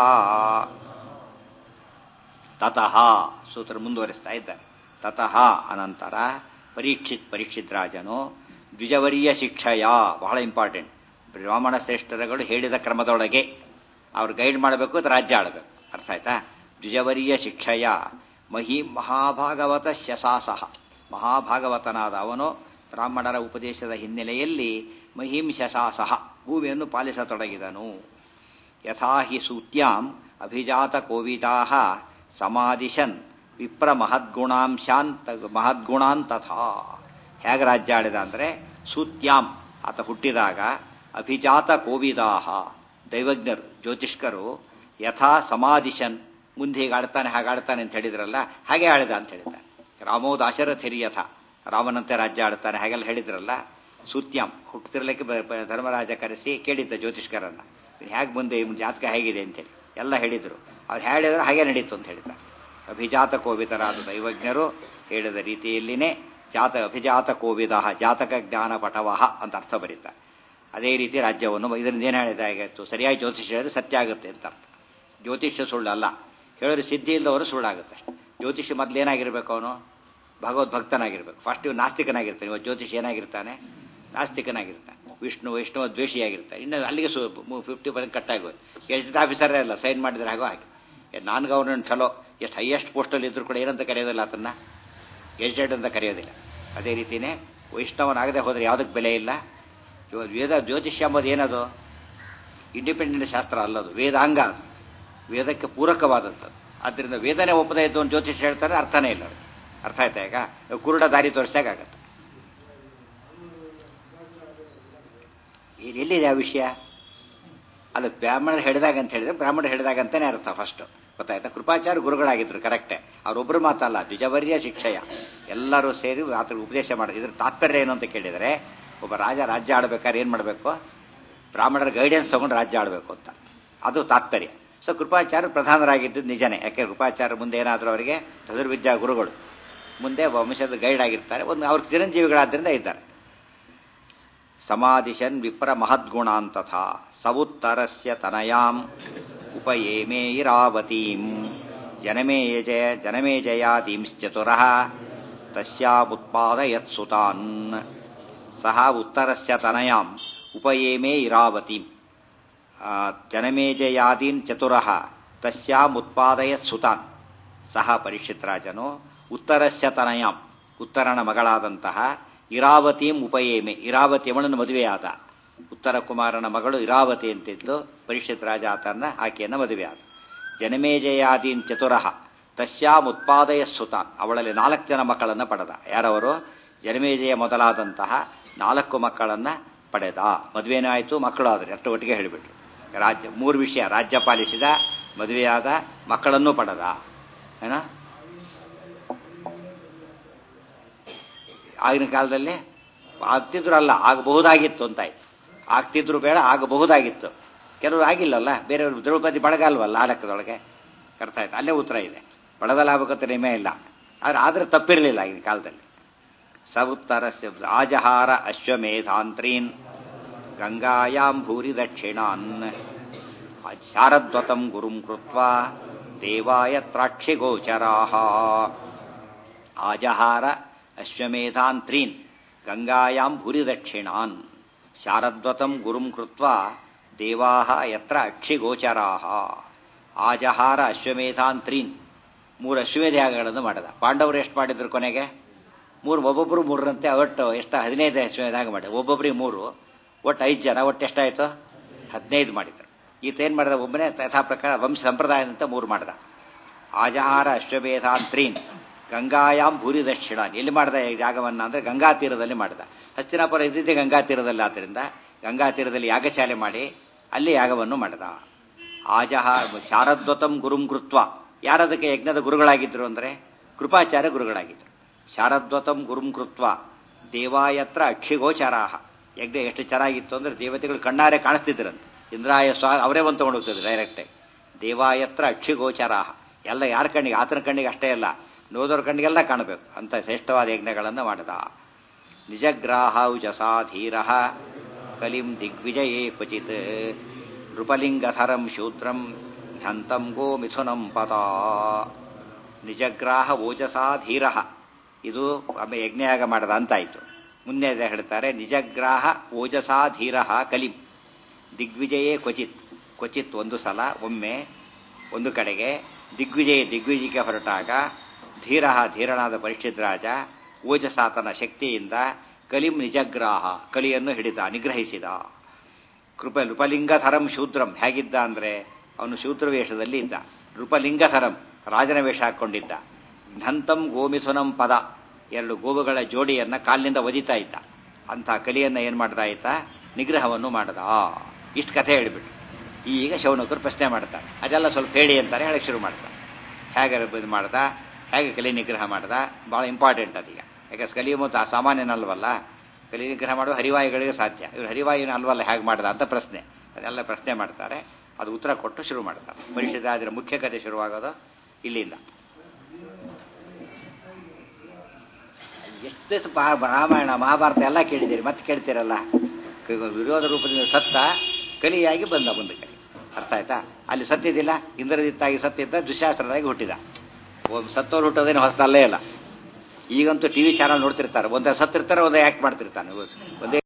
ತತಃ ಸೂತ್ರ ಮುಂದುವರಿಸ್ತಾ ಇದ್ದಾರೆ ತತಃ ಅನಂತರ ಪರೀಕ್ಷಿತ್ ಪರೀಕ್ಷಿತ್ ರಾಜನು ದ್ವಿಜವರ್ಯ ಶಿಕ್ಷಯ ಬಹಳ ಇಂಪಾರ್ಟೆಂಟ್ ಬ್ರಾಹ್ಮಣ ಶ್ರೇಷ್ಠರುಗಳು ಹೇಳಿದ ಕ್ರಮದೊಳಗೆ ಅವ್ರು ಗೈಡ್ ಮಾಡಬೇಕು ಅದು ರಾಜ್ಯ ಆಡಬೇಕು ಅರ್ಥ ಆಯ್ತಾ ದ್ವಿಜವರ್ಯ ಶಿಕ್ಷಯ ಮಹಿ ಮಹಾಭಾಗವತ ಶಸಾಸಹ ಮಹಾಭಾಗವತನಾದ ಅವನು ಬ್ರಾಹ್ಮಣರ ಉಪದೇಶದ ಹಿನ್ನೆಲೆಯಲ್ಲಿ ಮಹಿಂ ಶಸಾಸಹ ಭೂಮಿಯನ್ನು ಪಾಲಿಸತೊಡಗಿದನು ಯಥಾ ಹಿ ಸೂತ್ಯಾಂ ಅಭಿಜಾತ ಕೋವಿದಾ ಸಮಾದಿಶನ್ ವಿಪ್ರ ಮಹದ್ಗುಣಾಂಶಾಂತ ಮಹದ್ಗುಣಾನ್ ತಥಾ ಹೇಗೆ ರಾಜ್ಯ ಆಡಿದ ಅಂದರೆ ಸೂತ್ಯಾಂ ಆತ ಹುಟ್ಟಿದಾಗ ಅಭಿಜಾತ ಕೋವಿದಾಹ ದೈವಜ್ಞರು ಜ್ಯೋತಿಷ್ಕರು ಯಥಾ ಸಮಾದಿಶನ್ ಮುಂದೆ ಹೀಗೆ ಆಡ್ತಾನೆ ಹಾಗೆ ಆಡ್ತಾನೆ ಅಂತ ಹೇಳಿದ್ರಲ್ಲ ಹಾಗೆ ಆಳಿದ ಅಂತ ಹೇಳಿದ್ದಾರೆ ರಾಮೋದ್ ಅಶರಥಿರಿ ಯಥ ರಾಮನಂತೆ ರಾಜ್ಯ ಆಡ್ತಾನೆ ಹಾಗೆಲ್ಲ ಹೇಳಿದ್ರಲ್ಲ ಸೂತ್ಯಂ ಹುಟ್ಟುತ್ತಿರ್ಲಿಕ್ಕೆ ಧರ್ಮರಾಜ ಕರೆಸಿ ಕೇಳಿದ್ದ ಜ್ಯೋತಿಷ್ಕರನ್ನ ಹೇಗೆ ಮುಂದೆ ಜಾತಕ ಹೇಗಿದೆ ಅಂತೇಳಿ ಎಲ್ಲ ಹೇಳಿದ್ರು ಅವ್ರು ಹೇಳಿದ್ರೆ ಹಾಗೆ ನಡೀತು ಅಂತ ಹೇಳಿದ್ದಾರೆ ಅಭಿಜಾತ ಕೋವಿದರಾದ ದೈವಜ್ಞರು ಹೇಳಿದ ರೀತಿಯಲ್ಲಿನೇ ಜಾತ ಅಭಿಜಾತ ಕೋವಿದ ಜಾತಕ ಜ್ಞಾನ ಪಟವಹ ಅಂತ ಅರ್ಥ ಬರೀತಾರೆ ಅದೇ ರೀತಿ ರಾಜ್ಯವನ್ನು ಇದರಿಂದ ಏನು ಹೇಳಿದ ಆಗಿತ್ತು ಸರಿಯಾಗಿ ಜ್ಯೋತಿಷ್ಯ ಹೇಳಿದ್ರೆ ಸತ್ಯ ಆಗುತ್ತೆ ಅಂತ ಅರ್ಥ ಜ್ಯೋತಿಷ್ಯ ಸುಳ್ಳಲ್ಲ ಹೇಳಿದ್ರೆ ಸಿದ್ಧಿ ಇಲ್ಲದವರು ಸುಳ್ಳಾಗುತ್ತೆ ಅಷ್ಟೆ ಜ್ಯೋತಿಷ್ಯ ಮೊದಲೇನಾಗಿರ್ಬೇಕು ಅವನು ಭಗವದ್ಭಕ್ತನಾಗಿರ್ಬೇಕು ಫಸ್ಟ್ ಇವ್ ನಾಸ್ತಿಕನಾಗಿರ್ತಾನೆ ಇವ ಜ್ಯೋತಿಷ್ ಏನಾಗಿರ್ತಾನೆ ನಾಸ್ತಿಕನಾಗಿರ್ತಾನೆ ವಿಷ್ಣು ವೈಷ್ಣವ ದ್ವೇಷಿಯಾಗಿರ್ತಾರೆ ಇನ್ನು ಅಲ್ಲಿಗೆ ಸು ಫಿಫ್ಟಿ ಪರ್ಸೆಂಟ್ ಕಟ್ಟಾಗೋದು ಗೆಜೆಟ್ ಆಫೀಸರೇ ಅಲ್ಲ ಸೈನ್ ಮಾಡಿದ್ರೆ ಹಾಗೋ ಹಾಗೆ ನಾನ್ ಗವರ್ಮೆಂಟ್ ಫೆಲೋ ಎಷ್ಟು ಹೈಯೆಸ್ಟ್ ಪೋಸ್ಟಲ್ಲಿ ಇದ್ರು ಕೂಡ ಏನಂತ ಕರೆಯೋದಿಲ್ಲ ಅದನ್ನ ಗೆಜೆಟ್ ಅಂತ ಕರೆಯೋದಿಲ್ಲ ಅದೇ ರೀತಿಯೇ ವೈಷ್ಣವನಾಗದೆ ಹೋದರೆ ಯಾವುದಕ್ಕೆ ಬೆಲೆ ಇಲ್ಲ ಇವಾಗ ವೇದ ಜ್ಯೋತಿಷ್ಯ ಎಂಬುದು ಏನದು ಇಂಡಿಪೆಂಡೆಂಟ್ ಶಾಸ್ತ್ರ ಅಲ್ಲದು ವೇದಾಂಗ ಅದು ವೇದಕ್ಕೆ ಪೂರಕವಾದದ್ದು ಆದ್ದರಿಂದ ವೇದನೆ ಒಪ್ಪದೇ ಇದ್ದು ಒಂದು ಜ್ಯೋತಿಷ್ಯ ಹೇಳ್ತಾರೆ ಅರ್ಥನೇ ಇಲ್ಲ ಅದು. ಅರ್ಥ ಆಯ್ತಾ ಈಗ ಕುರುಡ ದಾರಿ ತೋರಿಸಾಗತ್ತೆ ಎಲ್ಲಿದೆ ಆ ವಿಷಯ ಅದು ಬ್ರಾಹ್ಮಣರು ಹೇಳಿದಾಗ ಅಂತ ಹೇಳಿದ್ರೆ ಬ್ರಾಹ್ಮಣರು ಹೇಳಿದಾಗ ಅಂತಾನೆ ಅರ್ಥ ಫಸ್ಟ್ ಗೊತ್ತಾಯ್ತಾ ಕೃಪಾಚಾರ್ಯ ಗುರುಗಳಾಗಿದ್ರು ಕರೆಕ್ಟೇ ಅವ್ರೊಬ್ಬರು ಮಾತಲ್ಲ ದ್ವಿಜವರ್ಯ ಶಿಕ್ಷಯ ಎಲ್ಲರೂ ಸೇರಿ ಆತರ ಉಪದೇಶ ಮಾಡಿದ್ರು ಇದ್ರ ತಾತ್ಪರ್ಯ ಏನು ಅಂತ ಕೇಳಿದರೆ ಒಬ್ಬ ರಾಜ ರಾಜ್ಯ ಆಡಬೇಕಾದ್ರೆ ಏನು ಮಾಡಬೇಕು ಬ್ರಾಹ್ಮಣರ ಗೈಡೆನ್ಸ್ ತಗೊಂಡು ರಾಜ್ಯ ಆಡಬೇಕು ಅಂತ ಅದು ತಾತ್ಪರ್ಯ ಸೊ ಕೃಪಾಚಾರ್ಯ ಪ್ರಧಾನರಾಗಿದ್ದು ನಿಜನೇ ಯಾಕೆ ಕೃಪಾಚಾರ್ಯ ಮುಂದೆ ಏನಾದರೂ ಅವರಿಗೆ ಚತುರ್ವಿದ್ಯಾ ಗುರುಗಳು ಮುಂದೆ ವಂಶದ ಗೈಡ್ ಆಗಿರ್ತಾರೆ ಒಂದು ಅವ್ರ ಚಿರಂಜೀವಿಗಳಾದ್ರಿಂದ ಇದ್ದಾರೆ ಸಮಾಧಿಶನ್ ವಿಪ್ರ ಮಹದ್ಗುಣಾಂತಥ ಸವುತ್ತರಸ್ಯ ತನಯಾಂ ಉಪಯೇಮೇ ಇರಾವತೀಂ ಜನಮೇಜಯ ಜನಮೇಜಯಾದೀಂಶ್ಚತುರಃ ತಸ್ಯಾಮುತ್ಪಾದಯತ್ಸುತಾನ್ ಸಹ ಉತ್ತರಸ್ಯ ತನಯಾಂ ಉಪಯೇಮೇ ಇರಾವತೀಂ ಆ, ಜನಮೇಜಯಾದೀನ್ ಚತುರಃ ತಸ್ಯಾಮುತ್ಪಾದಯತ್ ಸುತಾನ್ ಸಹ ಪರೀಕ್ಷಿತ್ ರಾಜನು ಉತ್ತರಸ್ಯ ತನಯಾಂ ಉತ್ತರನ ಮಗಳಾದಂತಹ ಇರಾವತೀಂ ಉಪಯೇಮೆ ಇರಾವತಿ ಅವಳನ್ನು ಮದುವೆಯಾದ ಉತ್ತರ ಕುಮಾರನ ಮಗಳು ಇರಾವತಿ ಅಂತಿದ್ಲು ಪರೀಕ್ಷಿತ್ ರಾಜ ಆತನ ಆಕೆಯನ್ನು ಮದುವೆಯಾದ ಜನಮೇಜಯಾದೀನ್ ಚತುರಃ ತಸ್ಯಾಂ ಉತ್ಪಾದಯ ಸುತಾನ್ ಅವಳಲ್ಲಿ ನಾಲ್ಕು ಜನ ಮಕ್ಕಳನ್ನು ಪಡೆದ ಯಾರವರು ಜನಮೇಜಯ ಮೊದಲಾದಂತಹ ನಾಲ್ಕು ಮಕ್ಕಳನ್ನ ಪಡೆದ ಮದುವೆನೂ ಆಯಿತು ಮಕ್ಕಳು ಆದ್ರೆ ಅಷ್ಟು ಒಟ್ಟಿಗೆ ಹೇಳಿಬಿಟ್ರು ರಾಜ್ಯ ಮೂರು ವಿಷಯ ರಾಜ್ಯ ಪಾಲಿಸಿದ ಮದುವೆಯಾದ ಮಕ್ಕಳನ್ನೂ ಪಡೆದ ಏನ ಆಗಿನ ಕಾಲದಲ್ಲಿ ಆಗ್ತಿದ್ರು ಅಲ್ಲ ಆಗಬಹುದಾಗಿತ್ತು ಅಂತಾಯ್ತು ಆಗ್ತಿದ್ರು ಬೇಡ ಆಗಬಹುದಾಗಿತ್ತು ಕೆಲವರು ಆಗಿಲ್ಲಲ್ಲ ಬೇರೆಯವರು ದ್ರೌಪದಿ ಬಳಗ ಅಲ್ವಲ್ಲ ಆ ಲೆಕ್ಕದೊಳಗೆ ಅರ್ಥ ಆಯ್ತು ಅಲ್ಲೇ ಉತ್ತರ ಇದೆ ಬಳದ ಲಾಭಕತೆ ನಿಮೆ ಇಲ್ಲ ಆದ್ರೆ ಆದ್ರೆ ತಪ್ಪಿರಲಿಲ್ಲ ಆಗಿನ ಕಾಲದಲ್ಲಿ ಸವುತ್ತರಸ್ಯ ಆಜಹಾರ ಅಶ್ವಮೇಧಾಂತ್ರೀನ್ ಗಂಗಾಯಾಂ ಭೂರಿ ದಕ್ಷಿಣಾನ್ ಶಾರದ್ವತಂ ಗುರುಂ ಕೃತ್ವ ದೇವಾಯ ತ್ರಾಕ್ಷಿಗೋಚರಾಹ ಆಜಹಾರ ಅಶ್ವಮೇಧಾನ್ ತ್ರೀನ್ ಗಂಗಾಯಾಂ ಭೂರಿ ದಕ್ಷಿಣಾನ್ ಶಾರದ್ವತಂ ಗುರುಂ ಕೃತ್ವ ದೇವಾಹ ಯತ್ರ ಅಕ್ಷಿಗೋಚರಾಹ ಆಜಹಾರ ಅಶ್ವಮೇಧಾನ್ ತ್ರೀನ್ ಮೂರು ಅಶ್ವಮೇಧ ಯಾಗಗಳನ್ನು ಮಾಡಿದ ಪಾಂಡವರು ಎಷ್ಟು ಮಾಡಿದ್ರು ಕೊನೆಗೆ ಮೂರು ಒಬ್ಬೊಬ್ಬರು ಮೂರರಂತೆ ಒಟ್ಟು ಎಷ್ಟು ಹದಿನೈದು ಅಶ್ವಮೇಧ ಯಾಗ ಮಾಡಿದ ಒಬ್ಬೊಬ್ಬರಿಗೆ ಮೂರು ಒಟ್ಟು ಐದು ಜನ ಒಟ್ಟು ಎಷ್ಟಾಯಿತು ಹದಿನೈದು ಮಾಡಿದ್ರು ಈತ ಏನು ಮಾಡಿದ ಒಬ್ಬನೇ ಯಥಾ ಪ್ರಕಾರ ವಂಶ ಸಂಪ್ರದಾಯದಂತೆ ಮೂರು ಮಾಡಿದ ಆಜಹಾರ ಅಶ್ವಮೇಧಾನ್ ತ್ರೀನ್ ಗಂಗಾಯಾಮ್ ಭೂರಿ ದಕ್ಷಿಣಾನ್ ಎಲ್ಲಿ ಮಾಡಿದ ಈ ಜಾಗವನ್ನ ಅಂದ್ರೆ ಗಂಗಾ ತೀರದಲ್ಲಿ ಮಾಡಿದ ಹಸ್ತಿನಾಪುರ ಇದ್ದಿದ್ದೆ ಗಂಗಾ ತೀರದಲ್ಲಿ ಆದ್ದರಿಂದ ಗಂಗಾ ತೀರದಲ್ಲಿ ಯಾಗಶಾಲೆ ಮಾಡಿ ಅಲ್ಲಿ ಯಾಗವನ್ನು ಮಾಡಿದ ಆಜಹ ಶಾರದ್ವತಂ ಗುರುಂ ಕೃತ್ವ ಯಾರದಕ್ಕೆ ಯಜ್ಞದ ಗುರುಗಳಾಗಿದ್ರು ಅಂದ್ರೆ ಕೃಪಾಚಾರ್ಯ ಗುರುಗಳಾಗಿದ್ರು ಶಾರದ್ವತಂ ಗುರುಂ ಕೃತ್ವ ದೇವಾಯತ್ರ ಅಕ್ಷಿಗೋಚಾರಾಹ ಯಜ್ಞ ಎಷ್ಟು ಚೆನ್ನಾಗಿತ್ತು ಅಂದ್ರೆ ದೇವತೆಗಳು ಕಣ್ಣಾರೆ ಕಾಣಿಸ್ತಿದ್ರಂತೆ ಇಂದ್ರಾಯ ಸ್ವಾ ಅವರೇ ಒಂದು ತಗೊಂಡು ಹೋಗ್ತಿದ್ರು ಡೈರೆಕ್ಟಾಗಿ ದೇವಾಯತ್ರ ಅಕ್ಷಿಗೋಚಾರಾಹ ಎಲ್ಲ ಯಾರ ಕಣ್ಣಿಗೆ ಆತನ ಕಣ್ಣಿಗೆ ಅಷ್ಟೇ ಅಲ್ಲ ನೋದೋರ ಕಣ್ಣಿಗೆಲ್ಲ ಕಾಣಬೇಕು ಅಂತ ಶ್ರೇಷ್ಠವಾದ ಯಜ್ಞಗಳನ್ನು ಮಾಡಿದ ನಿಜಗ್ರಾಹೌಜಸಾ ಧೀರ ಕಲಿಂ ದಿಗ್ವಿಜಯೇ ಕ್ವಚಿತ್ ನೃಪಲಿಂಗಧರಂ ಶೂದ್ರಂ ಹಂತಂ ಗೋ ಮಿಥುನಂ ಪದ ನಿಜಗ್ರಾಹ ಓಜಸಾ ಧೀರ ಇದು ಆಮೇಲೆ ಯಜ್ಞಯಾಗ ಮಾಡದ ಅಂತಾಯ್ತು ಮುಂದೆ ಹೇಳ್ತಾರೆ ನಿಜಗ್ರಾಹ ಓಜಸಾ ಧೀರ ಕಲಿಂ ದಿಗ್ವಿಜಯೇ ಕ್ವಚಿತ್ ಕ್ವಚಿತ್ ಒಂದು ಸಲ ಒಮ್ಮೆ ಒಂದು ಕಡೆಗೆ ದಿಗ್ವಿಜಯ ದಿಗ್ವಿಜಯಕ್ಕೆ ಹೊರಟಾಗ ಧೀರ ಧೀರನಾದ ಪರೀಕ್ಷಿತ್ ರಾಜ ಓಜಸಾತನ ಶಕ್ತಿಯಿಂದ ಕಲಿಂ ನಿಜಗ್ರಾಹ ಕಲಿಯನ್ನು ಹಿಡಿದ ನಿಗ್ರಹಿಸಿದ ಕೃಪ ನೃಪಲಿಂಗಧರಂ ಶೂದ್ರಂ ಹೇಗಿದ್ದ ಅಂದ್ರೆ ಅವನು ಶೂದ್ರ ವೇಷದಲ್ಲಿ ಇದ್ದ ನೃಪಲಿಂಗಧರಂ ರಾಜನ ವೇಷ ಹಾಕೊಂಡಿದ್ದ ಘಂತಂ ಗೋಮಿಥುನಂ ಪದ ಎರಡು ಗೋವುಗಳ ಜೋಡಿಯನ್ನ ಕಾಲಿನಿಂದ ಒದಿತಾ ಇದ್ದ ಅಂತ ಕಲಿಯನ್ನ ಏನ್ ಮಾಡ್ತಾ ಇದ್ದ ನಿಗ್ರಹವನ್ನು ಮಾಡದ ಇಷ್ಟು ಕಥೆ ಹೇಳಿಬಿಟ್ಟು ಈಗ ಶೌನಕರು ಪ್ರಶ್ನೆ ಮಾಡ್ತಾರೆ ಅದೆಲ್ಲ ಸ್ವಲ್ಪ ಹೇಳಿ ಅಂತಾರೆ ಹೇಳಕ್ ಶುರು ಮಾಡ್ತಾರೆ ಹೇಗೆ ಇದು ಮಾಡ್ದ ಹೇಗೆ ಕಲಿ ನಿಗ್ರಹ ಮಾಡ್ದ ಬಹಳ ಇಂಪಾರ್ಟೆಂಟ್ ಅದೀಗ ಯಾಕೆ ಕಲಿಯ ಮತ್ತು ಸಾಮಾನ್ಯನಲ್ವಲ್ಲ ಕಲಿ ನಿಗ್ರಹ ಮಾಡುವ ಹರಿವಾಯುಗಳಿಗೆ ಸಾಧ್ಯ ಇವ್ರು ಹರಿವಾಯುನ ಅಲ್ವಲ್ಲ ಹೇಗೆ ಮಾಡ್ದ ಅಂತ ಪ್ರಶ್ನೆ ಅದೆಲ್ಲ ಪ್ರಶ್ನೆ ಮಾಡ್ತಾರೆ ಅದು ಉತ್ತರ ಕೊಟ್ಟು ಶುರು ಮಾಡ್ತಾರೆ ಪರಿಷತ್ ಅದರ ಮುಖ್ಯ ಕಥೆ ಶುರುವಾಗೋದು ಇಲ್ಲಿಂದ ಎಷ್ಟು ದಿವಸ ರಾಮಾಯಣ ಮಹಾಭಾರತ ಎಲ್ಲ ಕೇಳಿದ್ದೀರಿ ಮತ್ತೆ ಕೇಳ್ತೀರಲ್ಲ ವಿರೋಧ ರೂಪದಿಂದ ಸತ್ತ ಕಲಿಯಾಗಿ ಬಂದ ಮುಂದಕ್ಕೆ ಅರ್ಥ ಆಯ್ತಾ ಅಲ್ಲಿ ಸತ್ತಿದ್ದಿಲ್ಲ ಇಂದ್ರಜಿತ್ತಾಗಿ ಸತ್ತಿದ್ದ ದುಶಾಸ್ತ್ರರಾಗಿ ಹುಟ್ಟಿದ ಸತ್ತೋರು ಹುಟ್ಟೋದೇನು ಹೊಸದಲ್ಲೇ ಇಲ್ಲ ಈಗಂತೂ ಟಿವಿ ಚಾನಲ್ ನೋಡ್ತಿರ್ತಾರೆ ಒಂದೇ ಸತ್ತಿರ್ತಾರೆ ಒಂದೇ ಆಕ್ಟ್ ಮಾಡ್ತಿರ್ತಾನೆ ಒಂದೇ